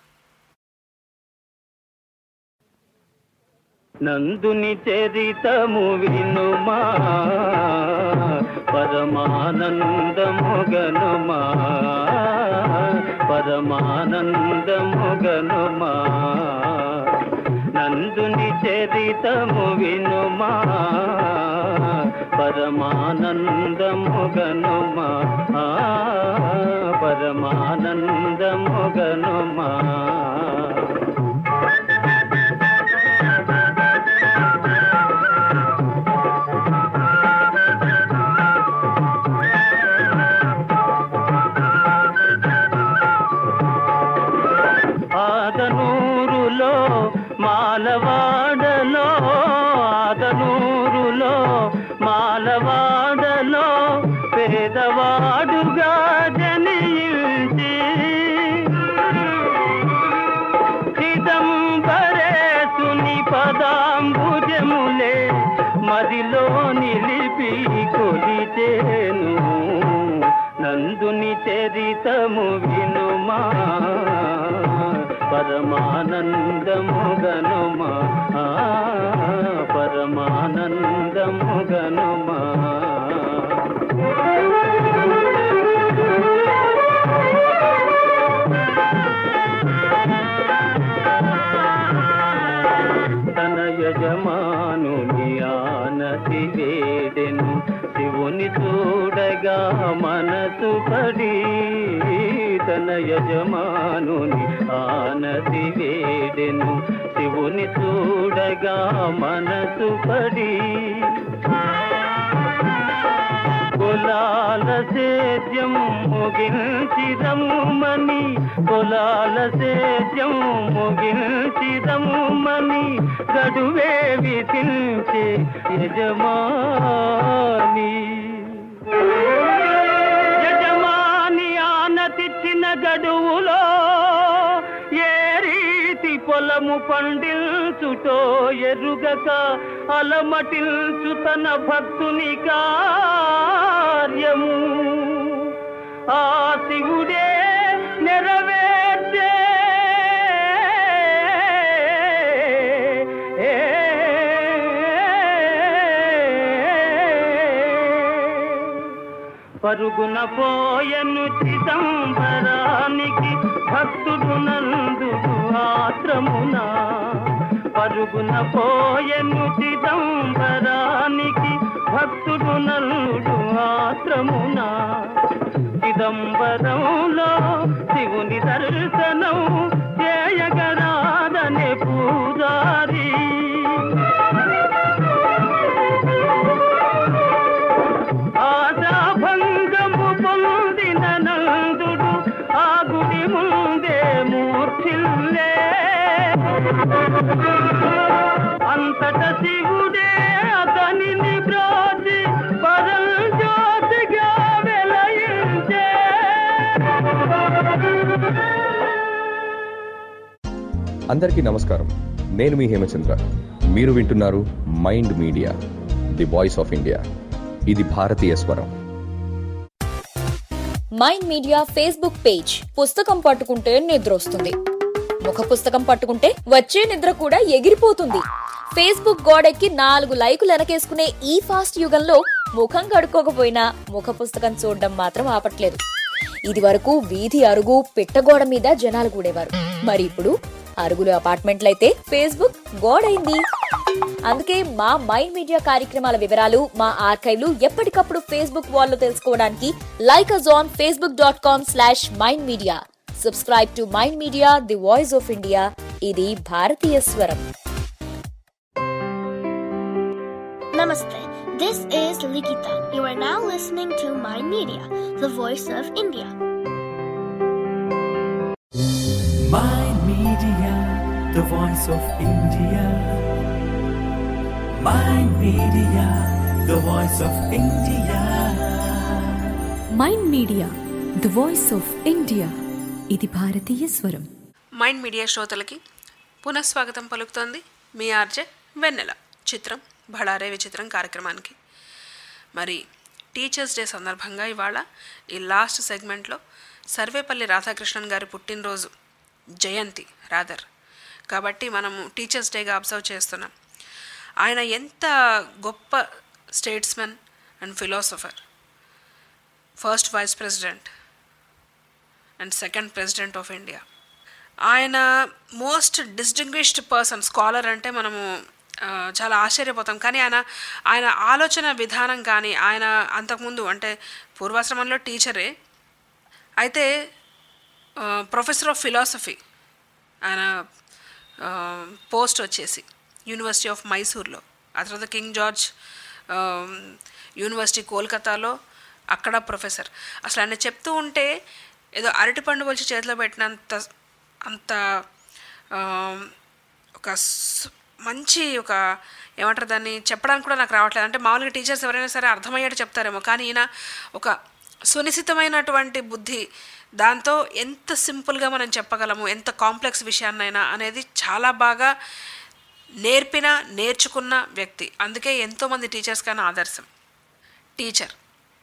నందుని చరితము వినుమా పరమానందము గనుమా పరమానందము గనుమా నందుని చరితము వినుమా పరమానందము గనుమా ఆ, పరమానందము గనుమా ఆదనూరులో మాలవాడలో ఆదనూరులో మాలవాడలో పేదవాడుగా జనించి చిదంబరేసుని పదాంబుజములే మదిలో నిలిపి కొలిచేను నందుని చరితము వినుమా పరమానందము గనుమా ఆ, పరమానందము గనుమా తన యజమానుని ఆనతి వేడెను శివుని చూడగా మనసు పడి తన యజమానుని ఆనతి వేడెను శివుని చూడగా మనసు పడి కులాల సేద్యం ముగించిదముమని కులాల సేద్యం ముగించిదముమని గడువే విధించే యజమాని యజమాని ఆనతిచ్చిన గడువులో ఏ రీతి పొలము పండిల్చుటో ఎరుగక అలమటిల్చు తన భక్తుని కార్యము ఆ శివుడే నెరవేర్చే పరుగున పోయను చిదంబరానికి భక్తుడు నందుడు ఆత్రమున పరుగున పోయను చిదంబరానికి భక్తుడు నందుడు ఆత్రమున చిదంబరంలో శివుని దర్శనం చేయగరాదనే పూజారి ఆశాభంగము పొందిన నందుడు ఆ గుడి ముందే మూర్ఛిల్లే అంతట శివుడే అతనిని బ్రోచి పరం జ్యోతిగా వెలయించే అందరికీ నమస్కారం నేను మీ హేమచంద్ర మీరు వింటున్నారు mind media the voice of India ఇది భారతీయ స్వరం మైండ్ మీడియా ఫేస్బుక్ పేజ్ పుస్తకం పట్టుకుంటే నిద్ర వస్తుంది ముఖ పుస్తకం పట్టుకుంటే వచ్చే నిద్ర కూడా ఎగిరిపోతుంది ఫేస్బుక్ గోడెక్కి నాలుగు లైకులు వెనకేసుకునే ఈ ఫాస్ట్ యుగంలో ముఖం కడుక్కోకపోయినా ముఖ పుస్తకం చూడడం మాత్రం ఆపట్లేదు ఇది వరకు వీధి అరుగు పిట్టగోడ మీద జనాలు కూడేవారు మరి ఇప్పుడు అరుగులు అపార్ట్మెంట్లయితే ఫేస్బుక్ గోడైంది అందుకే మా మైండ్ మీడియా కార్యక్రమాల వివరాలు మా ఆర్కైవ్లు ఎప్పటికప్పుడు ఫేస్బుక్ వాల్లో తెలుసుకోవడానికి like us on Facebook dot com slash mind media subscribe to mind media the voice of India ఇది భారతీయ స్వరం Namaste. This is Likita. You are now listening to Mind Media, the voice of India. Mind Media, the voice of India. Mind Media, the voice of India. Mind media the voice of India ఇది భారతీయ స్వరం mind media శ్రోతలకి పునఃస్వాగతం పలుకుతోంది మీ RJ వెన్నెల చిత్రం బళారే విచిత్రం కార్యక్రమానికి మరి టీచర్స్ డే సందర్భంగా ఇవాళ ఈ లాస్ట్ సెగ్మెంట్లో సర్వేపల్లి రాధాకృష్ణన్ గారి పుట్టినరోజు జయంతి రాదర్ కాబట్టి మనము టీచర్స్ డేగా అబ్జర్వ్ చేస్తున్నాం ఆయన ఎంత గొప్ప statesmen and philosopher first vice president and second president of India ఆయన మోస్ట్ డిస్టింగ్విష్డ్ పర్సన్ స్కాలర్ అంటే మనము ఆ, చాలా ఆశ్చర్యపోతాం కానీ ఆయన ఆయన ఆలోచన విధానం కానీ ఆయన అంతకుముందు అంటే పూర్వాశ్రమంలో టీచరే అయితే ప్రొఫెసర్ ఆఫ్ ఫిలాసఫీ ఆయన పోస్ట్ వచ్చేసి యూనివర్సిటీ ఆఫ్ మైసూర్లో ఆ తర్వాత కింగ్ జార్జ్ ఆ, యూనివర్సిటీ కోల్కతాలో అక్కడ ప్రొఫెసర్ అసలు ఆయన చెప్తూ ఉంటే ఏదో అరటిపండు వచ్చి చేతిలో పెట్టినంత అంత ఆ, ఒక స్- మంచి ఒక ఏమంటారు దాన్ని చెప్పడానికి కూడా నాకు రావట్లేదు అంటే మామూలుగా టీచర్స్ ఎవరైనా సరే అర్థమయ్యేట్టు చెప్తారేమో కానీ ఈయన ఒక సునిశ్చితమైనటువంటి బుద్ధి దాంతో ఎంత సింపుల్గా మనం చెప్పగలము ఎంత కాంప్లెక్స్ విషయాన్నైనా అనేది చాలా బాగా నేర్పిన నేర్చుకున్న వ్యక్తి అందుకే ఎంతోమంది టీచర్స్ కానీ ఆదర్శం టీచర్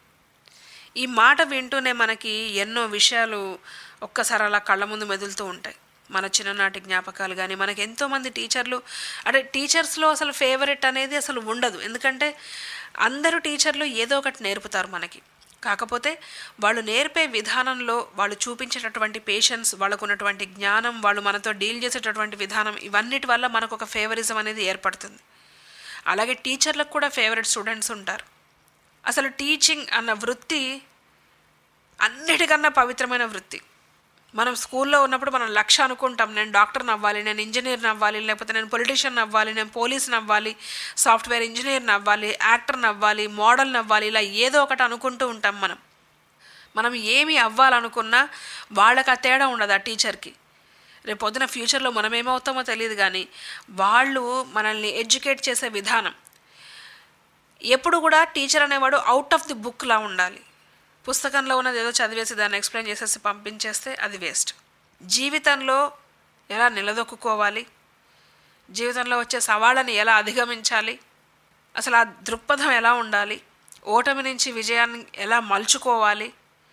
ఈ మాట వింటూనే మనకి ఎన్నో విషయాలు ఒక్కసారి అలా కళ్ళ ముందు మెదులుతూ ఉంటాయి మన చిన్ననాటి జ్ఞాపకాలు కానీ మనకి ఎంతోమంది టీచర్లు అంటే టీచర్స్లో అసలు ఫేవరెట్ అనేది అసలు ఉండదు ఎందుకంటే అందరూ టీచర్లు ఏదో ఒకటి నేర్పుతారు మనకి కాకపోతే వాళ్ళు నేర్పే విధానంలో వాళ్ళు చూపించేటటువంటి పేషెన్స్ వాళ్ళకు ఉన్నటువంటి జ్ఞానం వాళ్ళు మనతో డీల్ చేసేటటువంటి విధానం ఇవన్నిటి వల్ల మనకు ఒక ఫేవరిజం అనేది ఏర్పడుతుంది అలాగే టీచర్లకు కూడా ఫేవరెట్ స్టూడెంట్స్ ఉంటారు అసలు టీచింగ్ అన్న వృత్తి అన్నిటికన్నా పవిత్రమైన వృత్తి మనం స్కూల్లో ఉన్నప్పుడు మనం లక్ష్య అనుకుంటాం నేను డాక్టర్ని అవ్వాలి నేను ఇంజనీర్ని అవ్వాలి లేకపోతే నేను పొలిటీషియన్ అవ్వాలి నేను పోలీస్ని అవ్వాలి సాఫ్ట్వేర్ ఇంజనీర్ని అవ్వాలి యాక్టర్ని అవ్వాలి మోడల్ని అవ్వాలి ఇలా ఏదో ఒకటి అనుకుంటూ ఉంటాం మనం మనం ఏమి అవ్వాలనుకున్నా వాళ్ళకి ఆ తేడా ఉండదు ఆ టీచర్కి రేపు పొద్దున ఫ్యూచర్లో మనం ఏమవుతామో తెలియదు కానీ వాళ్ళు మనల్ని ఎడ్యుకేట్ చేసే విధానం ఎప్పుడు కూడా టీచర్ అనేవాడు అవుట్ ఆఫ్ ది బుక్లా ఉండాలి పుస్తకంలో ఉన్నది ఏదో చదివేసి దాన్ని ఎక్స్ప్లెయిన్ చేసేసి పంపించేస్తే అది వేస్ట్ జీవితంలో ఎలా నిలదొక్కుకోవాలి జీవితంలో వచ్చే సవాళ్ళని ఎలా అధిగమించాలి అసలు ఆ దృక్పథం ఎలా ఉండాలి ఓటమి నుంచి విజయాన్ని ఎలా మలుచుకోవాలి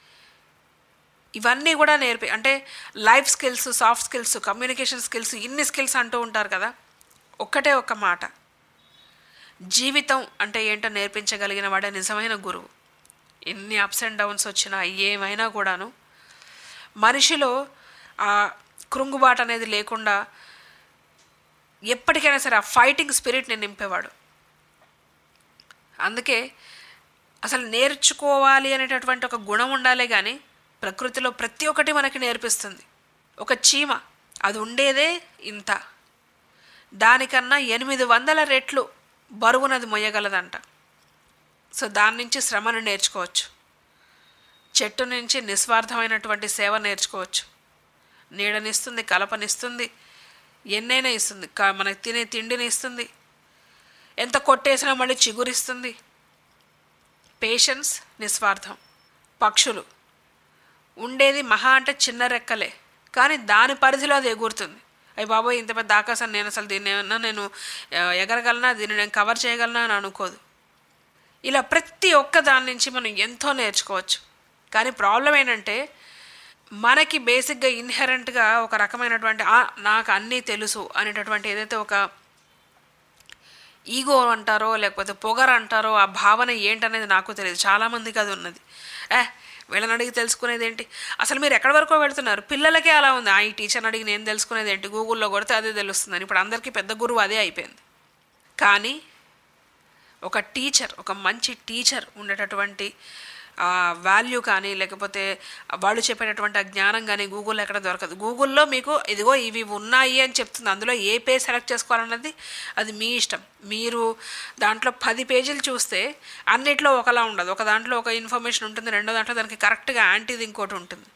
ఇవన్నీ కూడా నేర్పి అంటే life skills soft skills communication skills ఇన్ని స్కిల్స్ అంటూ ఉంటారు కదా ఒక్కటే ఒక్క మాట జీవితం అంటే ఏంటో నేర్పించగలిగిన వాడే నిజమైన గురువు ఎన్ని అప్స్ అండ్ డౌన్స్ వచ్చినా ఏమైనా కూడాను మనిషిలో ఆ కృంగుబాటు అనేది లేకుండా ఎప్పటికైనా సరే ఆ ఫైటింగ్ స్పిరిట్ని నింపేవాడు అందుకే అసలు నేర్చుకోవాలి అనేటటువంటి ఒక గుణం ఉండాలే కానీ ప్రకృతిలో ప్రతి ఒక్కటి మనకి నేర్పిస్తుంది ఒక చీమ అది ఉండేదే ఇంత దానికన్నా ఎనిమిది వందల రెట్లు బరువునది మొయ్యగలదంట సో దాని నుంచి శ్రమను నేర్చుకోవచ్చు చెట్టు నుంచి నిస్వార్థమైనటువంటి సేవ నేర్చుకోవచ్చు నీడనిస్తుంది కలపనిస్తుంది ఎన్నైనా ఇస్తుంది క- మనకు తినే తిండిని ఇస్తుంది ఎంత కొట్టేసినా మళ్ళీ చిగురిస్తుంది పేషెన్స్ నిస్వార్థం పక్షులు ఉండేది మహా అంటే చిన్న రెక్కలే కానీ దాని పరిధిలో అది ఎగురుతుంది అయ్యి బాబోయ్ ఇంత పెద్ద ఆకాశం నేను అసలు దీన్ని ఏమన్నా నేను ఆ, ఎగరగలనా దీన్ని నేను కవర్ చేయగలనా అని అనుకోదు ఇలా ప్రతి ఒక్క దాని నుంచి మనం ఎంతో నేర్చుకోవచ్చు కానీ ప్రాబ్లం ఏంటంటే మనకి బేసిక్గా ఇన్హెరెంట్గా ఒక రకమైనటువంటి "ఆ, నాకు అన్నీ తెలుసు అనేటటువంటి ఏదైతే ఒక ఈగో అంటారో లేకపోతే పొగర అంటారో ఆ భావన ఏంటనేది నాకు తెలియదు చాలామందికి అది ఉన్నది ఏ వీళ్ళని అడిగి తెలుసుకునేది ఏంటి అసలు మీరు ఎక్కడి వరకు వెళ్తున్నారు పిల్లలకే అలా ఉంది ఆ ఈ టీచర్ని అడిగి నేను తెలుసుకునేది ఏంటి గూగుల్లో కొడితే అదే తెలుస్తుందని ఇప్పుడు అందరికీ పెద్ద గురువు అదే అయిపోయింది కానీ ఒక టీచర్ ఒక మంచి టీచర్ ఉండేటటువంటి వాల్యూ కానీ లేకపోతే వాళ్ళు చెప్పేటటువంటి ఆ జ్ఞానం కానీ గూగుల్లో ఎక్కడ దొరకదు గూగుల్లో మీకు ఇదిగో ఇవి ఉన్నాయి అని చెప్తుంది అందులో ఏ పేజ్ సెలెక్ట్ చేసుకోవాలన్నది అది మీ ఇష్టం మీరు దాంట్లో పది పేజీలు చూస్తే అన్నిట్లో ఒకలా ఉండదు ఒక దాంట్లో ఒక ఇన్ఫర్మేషన్ ఉంటుంది రెండో దాంట్లో దానికి కరెక్ట్గా యాంటీది ఇంకోటి ఉంటుంది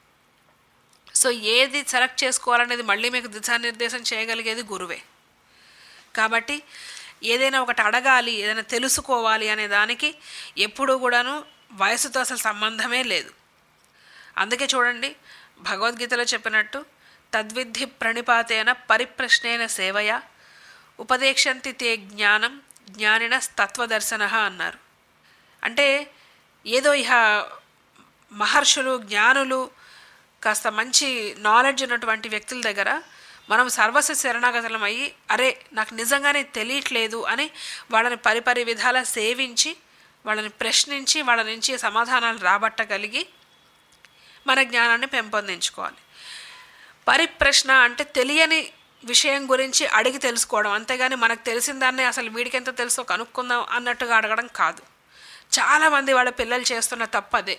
సో ఏది సెలెక్ట్ చేసుకోవాలనేది మళ్ళీ మీకు దిశానిర్దేశం చేయగలిగేది గురువే కాబట్టి ఏదైనా ఒకటి అడగాలి ఏదైనా తెలుసుకోవాలి అనే దానికి ఎప్పుడూ కూడాను వయసుతో అసలు సంబంధమే లేదు అందుకే చూడండి భగవద్గీతలో చెప్పినట్టు తద్విద్ధి ప్రణిపాతేన పరిప్రశ్నేన సేవయ ఉపదేశంతి తే జ్ఞానం జ్ఞానిన తత్వదర్శన అన్నారు అంటే ఏదో ఇహ మహర్షులు జ్ఞానులు కాస్త మంచి నాలెడ్జ్ ఉన్నటువంటి వ్యక్తుల దగ్గర మనం సర్వస్వ శరణాగతులం అయ్యి అరే నాకు నిజంగానే తెలియట్లేదు అని వాళ్ళని పరిపరి విధాల సేవించి వాళ్ళని ప్రశ్నించి వాళ్ళ నుంచి సమాధానాలు రాబట్టగలిగి మన జ్ఞానాన్ని పెంపొందించుకోవాలి పరిప్రశ్న అంటే తెలియని విషయం గురించి అడిగి తెలుసుకోవడం అంతేగాని మనకు తెలిసిన దాన్ని అసలు వీడికి ఎంత తెలుసో కనుక్కుందాం అన్నట్టుగా అడగడం కాదు చాలామంది వాళ్ళ పిల్లలు చేస్తున్న తప్పు అదే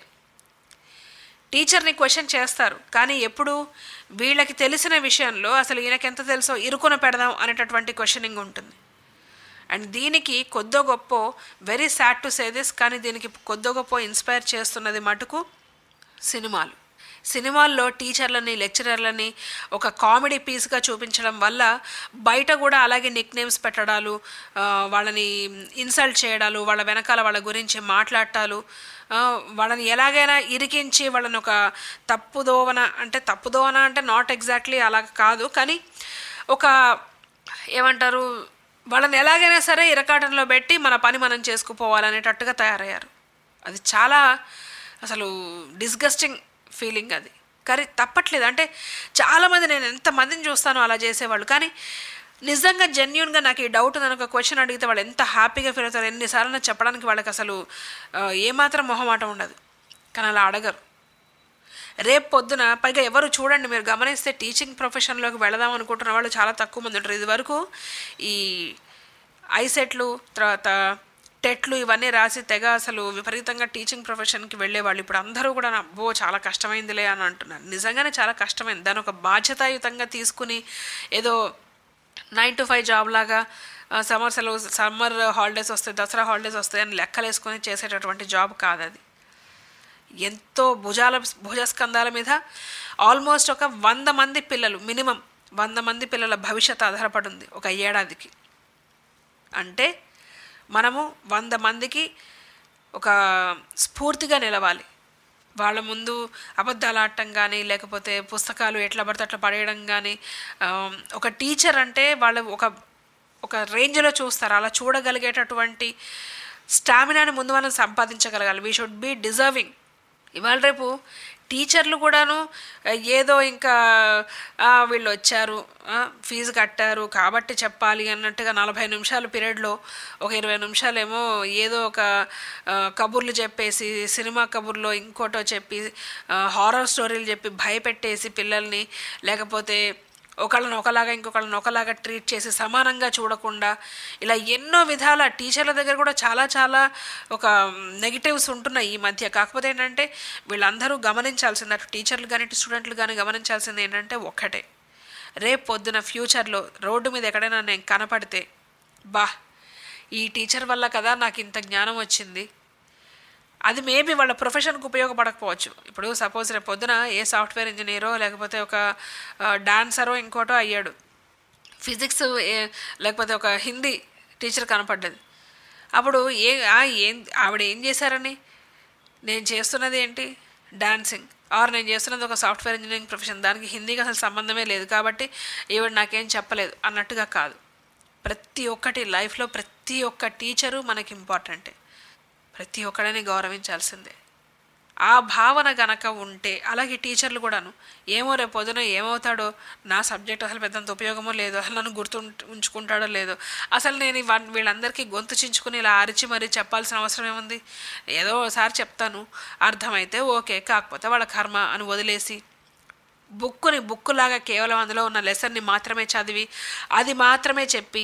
టీచర్ని క్వశ్చన్ చేస్తారు కానీ ఎప్పుడు వీళ్ళకి తెలిసిన విషయంలో అసలు ఈయనకి ఎంత తెలుసో ఇరుకున పెడదాం అనేటటువంటి క్వశ్చనింగ్ ఉంటుంది అండ్ దీనికి కొద్దో గొప్ప very sad to say this కానీ దీనికి కొద్దో గొప్ప ఇన్స్పైర్ చేస్తున్నది మటుకు సినిమాలు సినిమాల్లో టీచర్లని లెక్చరర్లని ఒక కామెడీ పీస్గా చూపించడం వల్ల బయట కూడా అలాగే నిక్ నేమ్స్ పెట్టడాలు ఆ, వాళ్ళని ఇన్సల్ట్ చేయడాలు వాళ్ళ వెనకాల వాళ్ళ గురించి మాట్లాడటాలు ఆ, వాళ్ళని ఎలాగైనా ఇరికించి వాళ్ళని ఒక తప్పుదోవన అంటే తప్పుదోవన అంటే నాట్ ఎగ్జాక్ట్లీ అలా కాదు కానీ ఒక ఏమంటారు వాళ్ళని ఎలాగైనా సరే ఇరకాటంలో పెట్టి మన పని మనం చేసుకుపోవాలనేటట్టుగా తయారయ్యారు అది చాలా అసలు డిస్గస్టింగ్ ఫీలింగ్ అది కానీ తప్పట్లేదు అంటే చాలామంది నేను ఎంతమందిని చూస్తానో అలా చేసేవాళ్ళు కానీ నిజంగా జెన్యున్గా నాకు ఈ డౌట్ నన్ను ఒక క్వశ్చన్ అడిగితే వాళ్ళు ఎంత హ్యాపీగా ఫీల్ అవుతారు ఎన్నిసార్లు చెప్పడానికి వాళ్ళకి అసలు ఆ, ఏమాత్రం మొహమాటం ఉండదు కానీ అలా అడగరు రేపు పొద్దున పైగా ఎవరు చూడండి మీరు గమనిస్తే టీచింగ్ ప్రొఫెషన్లోకి వెళదాం అనుకుంటున్న వాళ్ళు చాలా తక్కువ మంది ఉంటారు ఇది వరకు ఈ ఐసెట్లు తర్వాత టెట్లు ఇవన్నీ రాసి తెగ అసలు విపరీతంగా టీచింగ్ ప్రొఫెషన్కి వెళ్ళేవాళ్ళు ఇప్పుడు అందరూ కూడా అబ్బో చాలా కష్టమైందిలే అని అంటున్నారు నిజంగానే చాలా కష్టమైంది దాని ఒక బాధ్యతాయుతంగా తీసుకుని ఏదో నైన్ టు ఫైవ్ జాబ్ లాగా సమ్మర్ సెలవు సమ్మర్ హాలిడేస్ వస్తాయి దసరా హాలిడేస్ వస్తాయి అని లెక్కలేసుకొని చేసేటటువంటి జాబ్ కాదు అది ఎంతో భుజాల భుజస్కంధాల మీద ఆల్మోస్ట్ ఒక వంద మంది పిల్లలు మినిమం వంద మంది పిల్లల భవిష్యత్తు ఆధారపడి ఉంది ఒక ఏడాదికి అంటే మనము వంద మందికి ఒక స్ఫూర్తిగా నిలవాలి వాళ్ళ ముందు అబద్ధాలు ఆడటం కానీ లేకపోతే పుస్తకాలు ఎట్లా పడితే అట్లా పడేయడం కానీ ఆ, ఒక టీచర్ అంటే వాళ్ళు ఒక ఒక రేంజ్లో చూస్తారు అలా చూడగలిగేటటువంటి స్టామినాని ముందు మనం సంపాదించగలగాలి వీ షుడ్ బీ డిజర్వింగ్ ఇవాళ రేపు టీచర్లు కూడాను ఆ, ఏదో ఇంకా ఆ, వీళ్ళు వచ్చారు ఆ, ఫీజు కట్టారు కాబట్టి చెప్పాలి అన్నట్టుగా నలభై నిమిషాల పీరియడ్లో ఒక ఇరవై నిమిషాలేమో ఏదో ఒక ఆ, కబుర్లు చెప్పేసి సినిమా కబుర్లో ఇంకోటో చెప్పి హారర్ స్టోరీలు చెప్పి భయపెట్టేసి పిల్లల్ని లేకపోతే ఒకళ్ళని ఒకలాగా ఇంకొకళ్ళని ఒకలాగా ట్రీట్ చేసి సమానంగా చూడకుండా ఇలా ఎన్నో విధాల టీచర్ల దగ్గర కూడా చాలా చాలా ఒక నెగిటివ్స్ ఉంటున్నాయి ఈ మధ్య కాకపోతే ఏంటంటే వీళ్ళందరూ గమనించాల్సింది అటు టీచర్లు కానీ ఇటు స్టూడెంట్లు కానీ గమనించాల్సింది ఏంటంటే ఒక్కటే రేపు పొద్దున ఫ్యూచర్లో రోడ్డు మీద ఎక్కడైనా నేను కనపడితే బా ఈ టీచర్ వల్ల కదా నాకు ఇంత జ్ఞానం వచ్చింది అది మేబీ వాళ్ళ ప్రొఫెషన్కి ఉపయోగపడకపోవచ్చు ఇప్పుడు సపోజ్ రేపు పొద్దున ఏ సాఫ్ట్వేర్ ఇంజనీరో లేకపోతే ఒక డాన్సరో ఇంకోటో అయ్యాడు ఫిజిక్స్ ఏ- లేకపోతే ఒక హిందీ టీచర్ కనపడ్డది అప్పుడు ఏ ఆ ఏం ఆవిడ ఏం చేశారని నేను చేస్తున్నది ఏంటి డాన్సింగ్ ఆర్ నేను చేస్తున్నది ఒక సాఫ్ట్వేర్ ఇంజనీరింగ్ ప్రొఫెషన్ దానికి హిందీకి అసలు సంబంధమే లేదు కాబట్టి ఈవిడ నాకేం చెప్పలేదు అన్నట్టుగా కాదు ప్రతి ఒక్కటి లైఫ్లో ప్రతి ఒక్క టీచరు మనకి ఇంపార్టెంటే ప్రతి ఒక్కడని గౌరవించాల్సిందే ఆ భావన గనక ఉంటే అలాగే టీచర్లు కూడాను ఏమో రేపు పొద్దున ఏమవుతాడో నా సబ్జెక్ట్ అసలు పెద్దంత ఉపయోగమో లేదు అసలు నన్ను గుర్తు ఉంచుకుంటాడో లేదో అసలు నేను ఇవన్ వీళ్ళందరికీ గొంతు చించుకుని ఇలా అరిచి మరీ చెప్పాల్సిన అవసరం ఏముంది ఏదో ఒకసారి చెప్తాను అర్థమైతే ఓకే కాకపోతే వాళ్ళ కర్మ అని వదిలేసి బుక్కుని బుక్కులాగా కేవలం అందులో ఉన్న లెసన్ని మాత్రమే చదివి అది మాత్రమే చెప్పి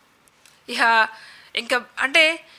ఇక ఇంకా అంటే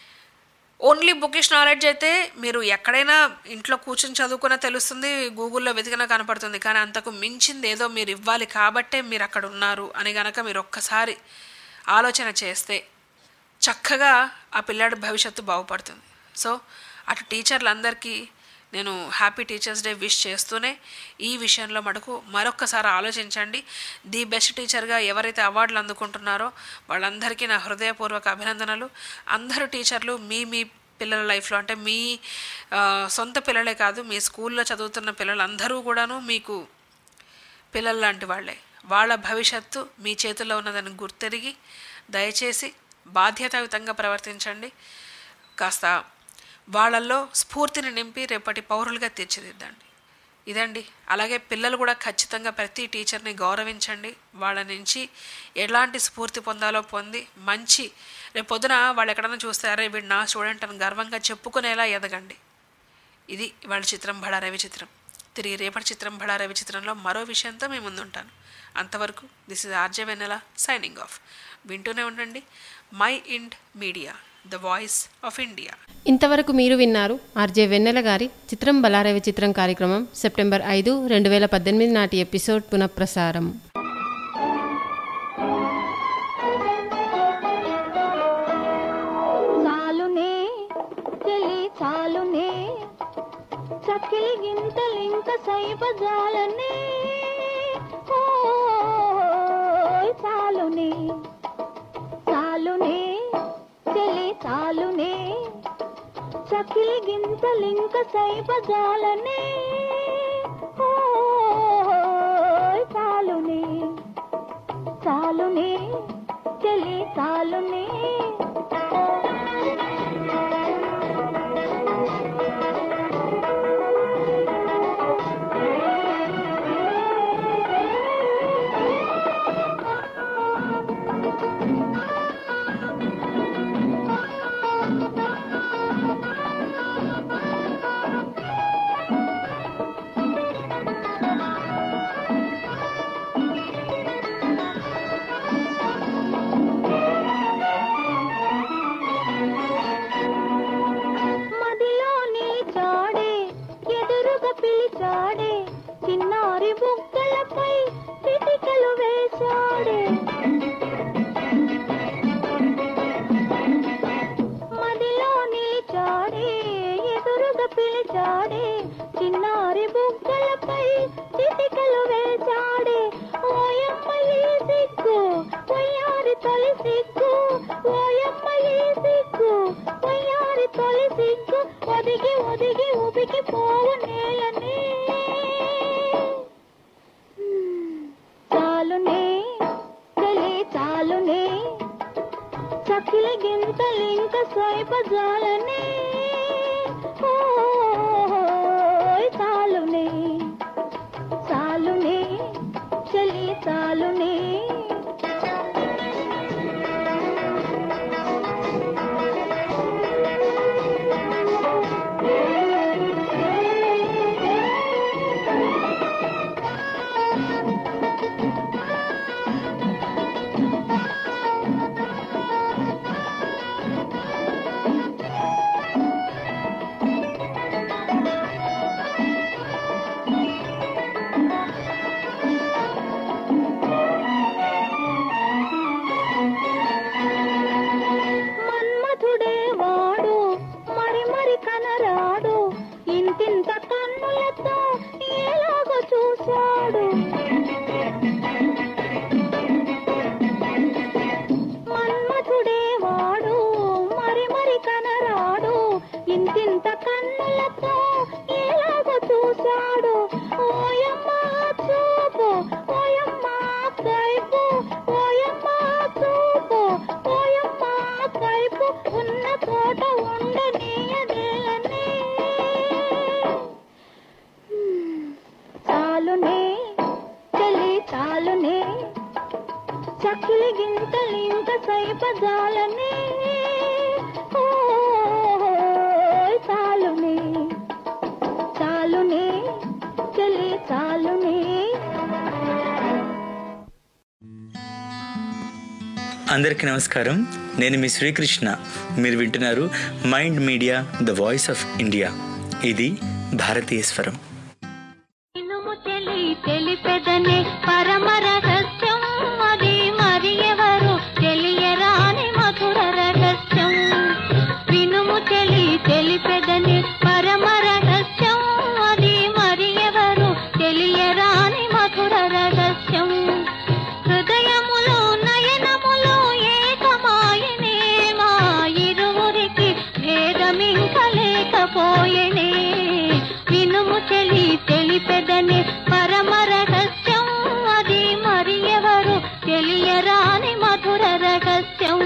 ఓన్లీ బుకిష్ నాలెడ్జ్ అయితే మీరు ఎక్కడైనా ఇంట్లో కూర్చొని చదువుకున్నా తెలుస్తుంది గూగుల్లో వెతికినా కనపడుతుంది కానీ అంతకు మించింది ఏదో మీరు ఇవ్వాలి కాబట్టే మీరు అక్కడ ఉన్నారు అని గనక మీరు ఒక్కసారి ఆలోచన చేస్తే చక్కగా ఆ పిల్లాడి భవిష్యత్తు బాగుపడుతుంది సో అటు టీచర్లందరికీ నేను హ్యాపీ టీచర్స్ డే విష్ చేస్తూనే ఈ విషయంలో మటుకు మరొక్కసారి ఆలోచించండి ది బెస్ట్ టీచర్గా ఎవరైతే అవార్డులు అందుకుంటున్నారో వాళ్ళందరికీ నా హృదయపూర్వక అభినందనలు అందరూ టీచర్లు మీ మీ పిల్లల లైఫ్లో అంటే మీ ఆ, సొంత పిల్లలే కాదు మీ స్కూల్లో చదువుతున్న పిల్లలందరూ కూడాను మీకు పిల్లలు లాంటి వాళ్ళే వాళ్ళ భవిష్యత్తు మీ చేతుల్లో ఉన్నదని గుర్తెరిగి దయచేసి బాధ్యతాయుతంగా ప్రవర్తించండి కాస్త వాళ్ళల్లో స్ఫూర్తిని నింపి రేపటి పౌరులుగా తీర్చిదిద్దండి ఇదండి అలాగే పిల్లలు కూడా ఖచ్చితంగా ప్రతి టీచర్ని గౌరవించండి వాళ్ళ నుంచి ఎలాంటి స్ఫూర్తి పొందాలో పొంది మంచి రేపు పొద్దున వాళ్ళు ఎక్కడైనా చూస్తే అరే వీడు నా స్టూడెంట్ అని గర్వంగా చెప్పుకునేలా ఎదగండి ఇది వాళ్ళ చిత్రం బడా రవి చిత్రం తిరిగి రేపటి చిత్రం బడా రవి చిత్రంలో మరో విషయంతో మీ ముందుంటాను అంతవరకు this is RJ Vennela signing off వింటూనే ఉండండి mind media the voice of India ఇంతవరకు మీరు విన్నారు ఆర్జే వెన్నెల గారి చిత్రం బలారవి చిత్రం కార్యక్రమం సెప్టెంబర్ ఐదు రెండు వేల పద్దెనిమిది నాటి ఎపిసోడ్ పునఃప్రసారం చాలునే చెలి చాలునే చక్కిలి గింతలింక సైబజాలనే ఓయ్ చాలునే చాలునే చెలి చాలునే చక్కిలి గింతలింక సైబజాలనే ఓయ్ చాలునే చాలునే చెలి చాలునే మదిలో నిలిచాడే ఎదురుగా పిలిచాడే చిన్నారి బుగ్గలపై చిటికలు వేశాడే మదిలో నిలిచాడే ఎదురుగా పిలిచాడే చిన్నారి బుగ్గలపై చిటికలు వేశాడే ఓయమ్మ ఈ సిగ్గు వయ్యారి తొలి సిగ్గు ఓయమ్మ ఈ సిగ్గు వయ్యారి తొలి సిగ్గు ఒదిగి ఒదిగి ఉబికి పోవు నేలనే చాలునే చలి చాలునే చకిలి గింతలింక సైపజాలనే ఓయ్ పదాలనే ఓ చాలునే చాలునే చెలి చాలునే అందరికీ నమస్కారం నేను మీ శ్రీకృష్ణ మీరు వింటున్నారు mind media the voice of India ఇది భారతీయ స్వరం ఇనుము తెలి తెలిపెదనే పరమ రహస్యం అది మరి ఎవరు తెలియరాని మధుర రహస్యం వినుము తెలి తెలిపెదనే పరమ రహస్యం అది మరి ఎవరు తెలియరాని మధుర రహస్యం హృదయములో నయనములో ఏకమాయనే మా ఇరువురికి భేదమింక లేకపోయెనే వినుము చెలి తెలిపెదనే పరమ రహస్యం అది మరి ఎవరు తెలియరాని మధుర రహస్యం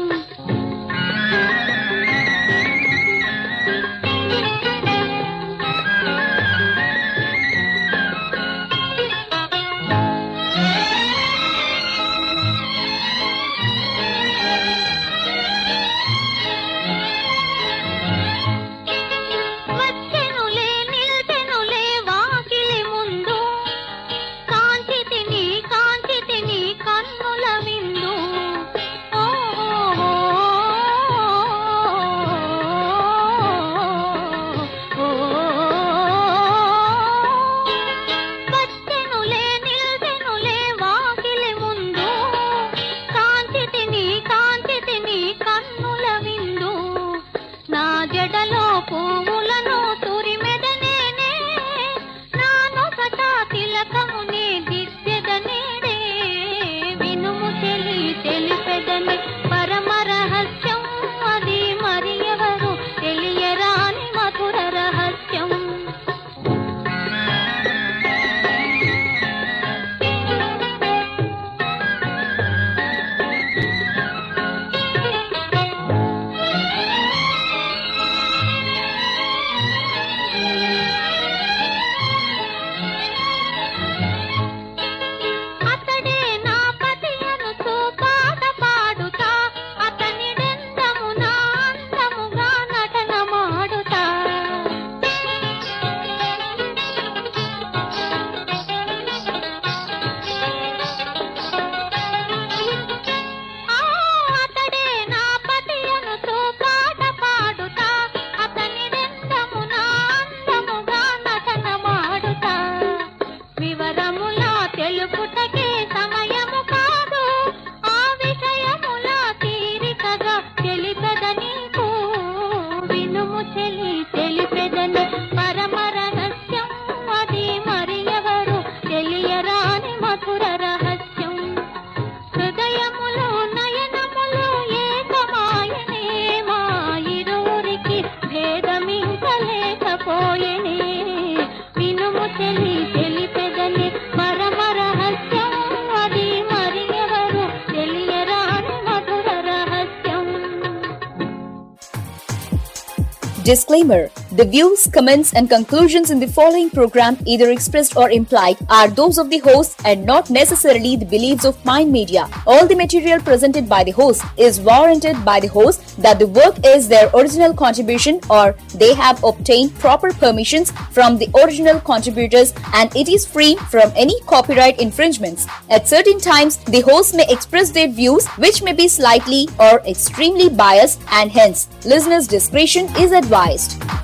వచ్చెనులే నిల్చెనులే వాకిలి ముందు కాంచి తిని కాంచి తిని కన్నుల విందు ఓ, ఓ, ఓ, వచ్చెనులే నిల్చెనులే వాకిలి ముందు కాంచి తిని కాంచి తిని కన్నుల విందు నా జడలో పువ్వులను తురిమెదనేనే నా నొసట తిలకమునే దిద్దెదనేడే వినుము చెలి తెలిపెదనే పరమ రహస్యం అది మరి ఎవరు తెలియరాని మధుర రహస్యం అతడే నా పతి అనుచు పాట పాడుతా అతని డెందము నా అందముగా నటన మాడుతా ఆ, అతడే నా పతి అనుచు పాట పాడుతా అతని డెందము నా అందముగా నటన మాడుతా వివరముల తెలుపుటకే సమయము కాదు ఆ విషయముల తీరికగా తెలిపెద నీకు వినుము చెలి తెలిపెదని పరమ రహస్యం అది మరి ఎవరు తెలియరాని మధుర రహస్యం హృదయములో నయనములో ఏకమాయనే మా ఇరువురికి భేదమింక లేకపోయెనే వినుము తెలి తెలిపెదని పరమ రహస్యం అది మరి ఎవరు తెలియరాని మధుర రహస్యం Disclaimer The views, comments, and conclusions in the following program, either expressed or implied, are those of the host and not necessarily the beliefs of Mind Media. All the material presented by the host is warranted by the host that the work is their original contribution or they have obtained proper permissions from the original contributors and it is free from any copyright infringements. At certain times, the host may express their views which may be slightly or extremely biased and hence listeners' discretion is advised.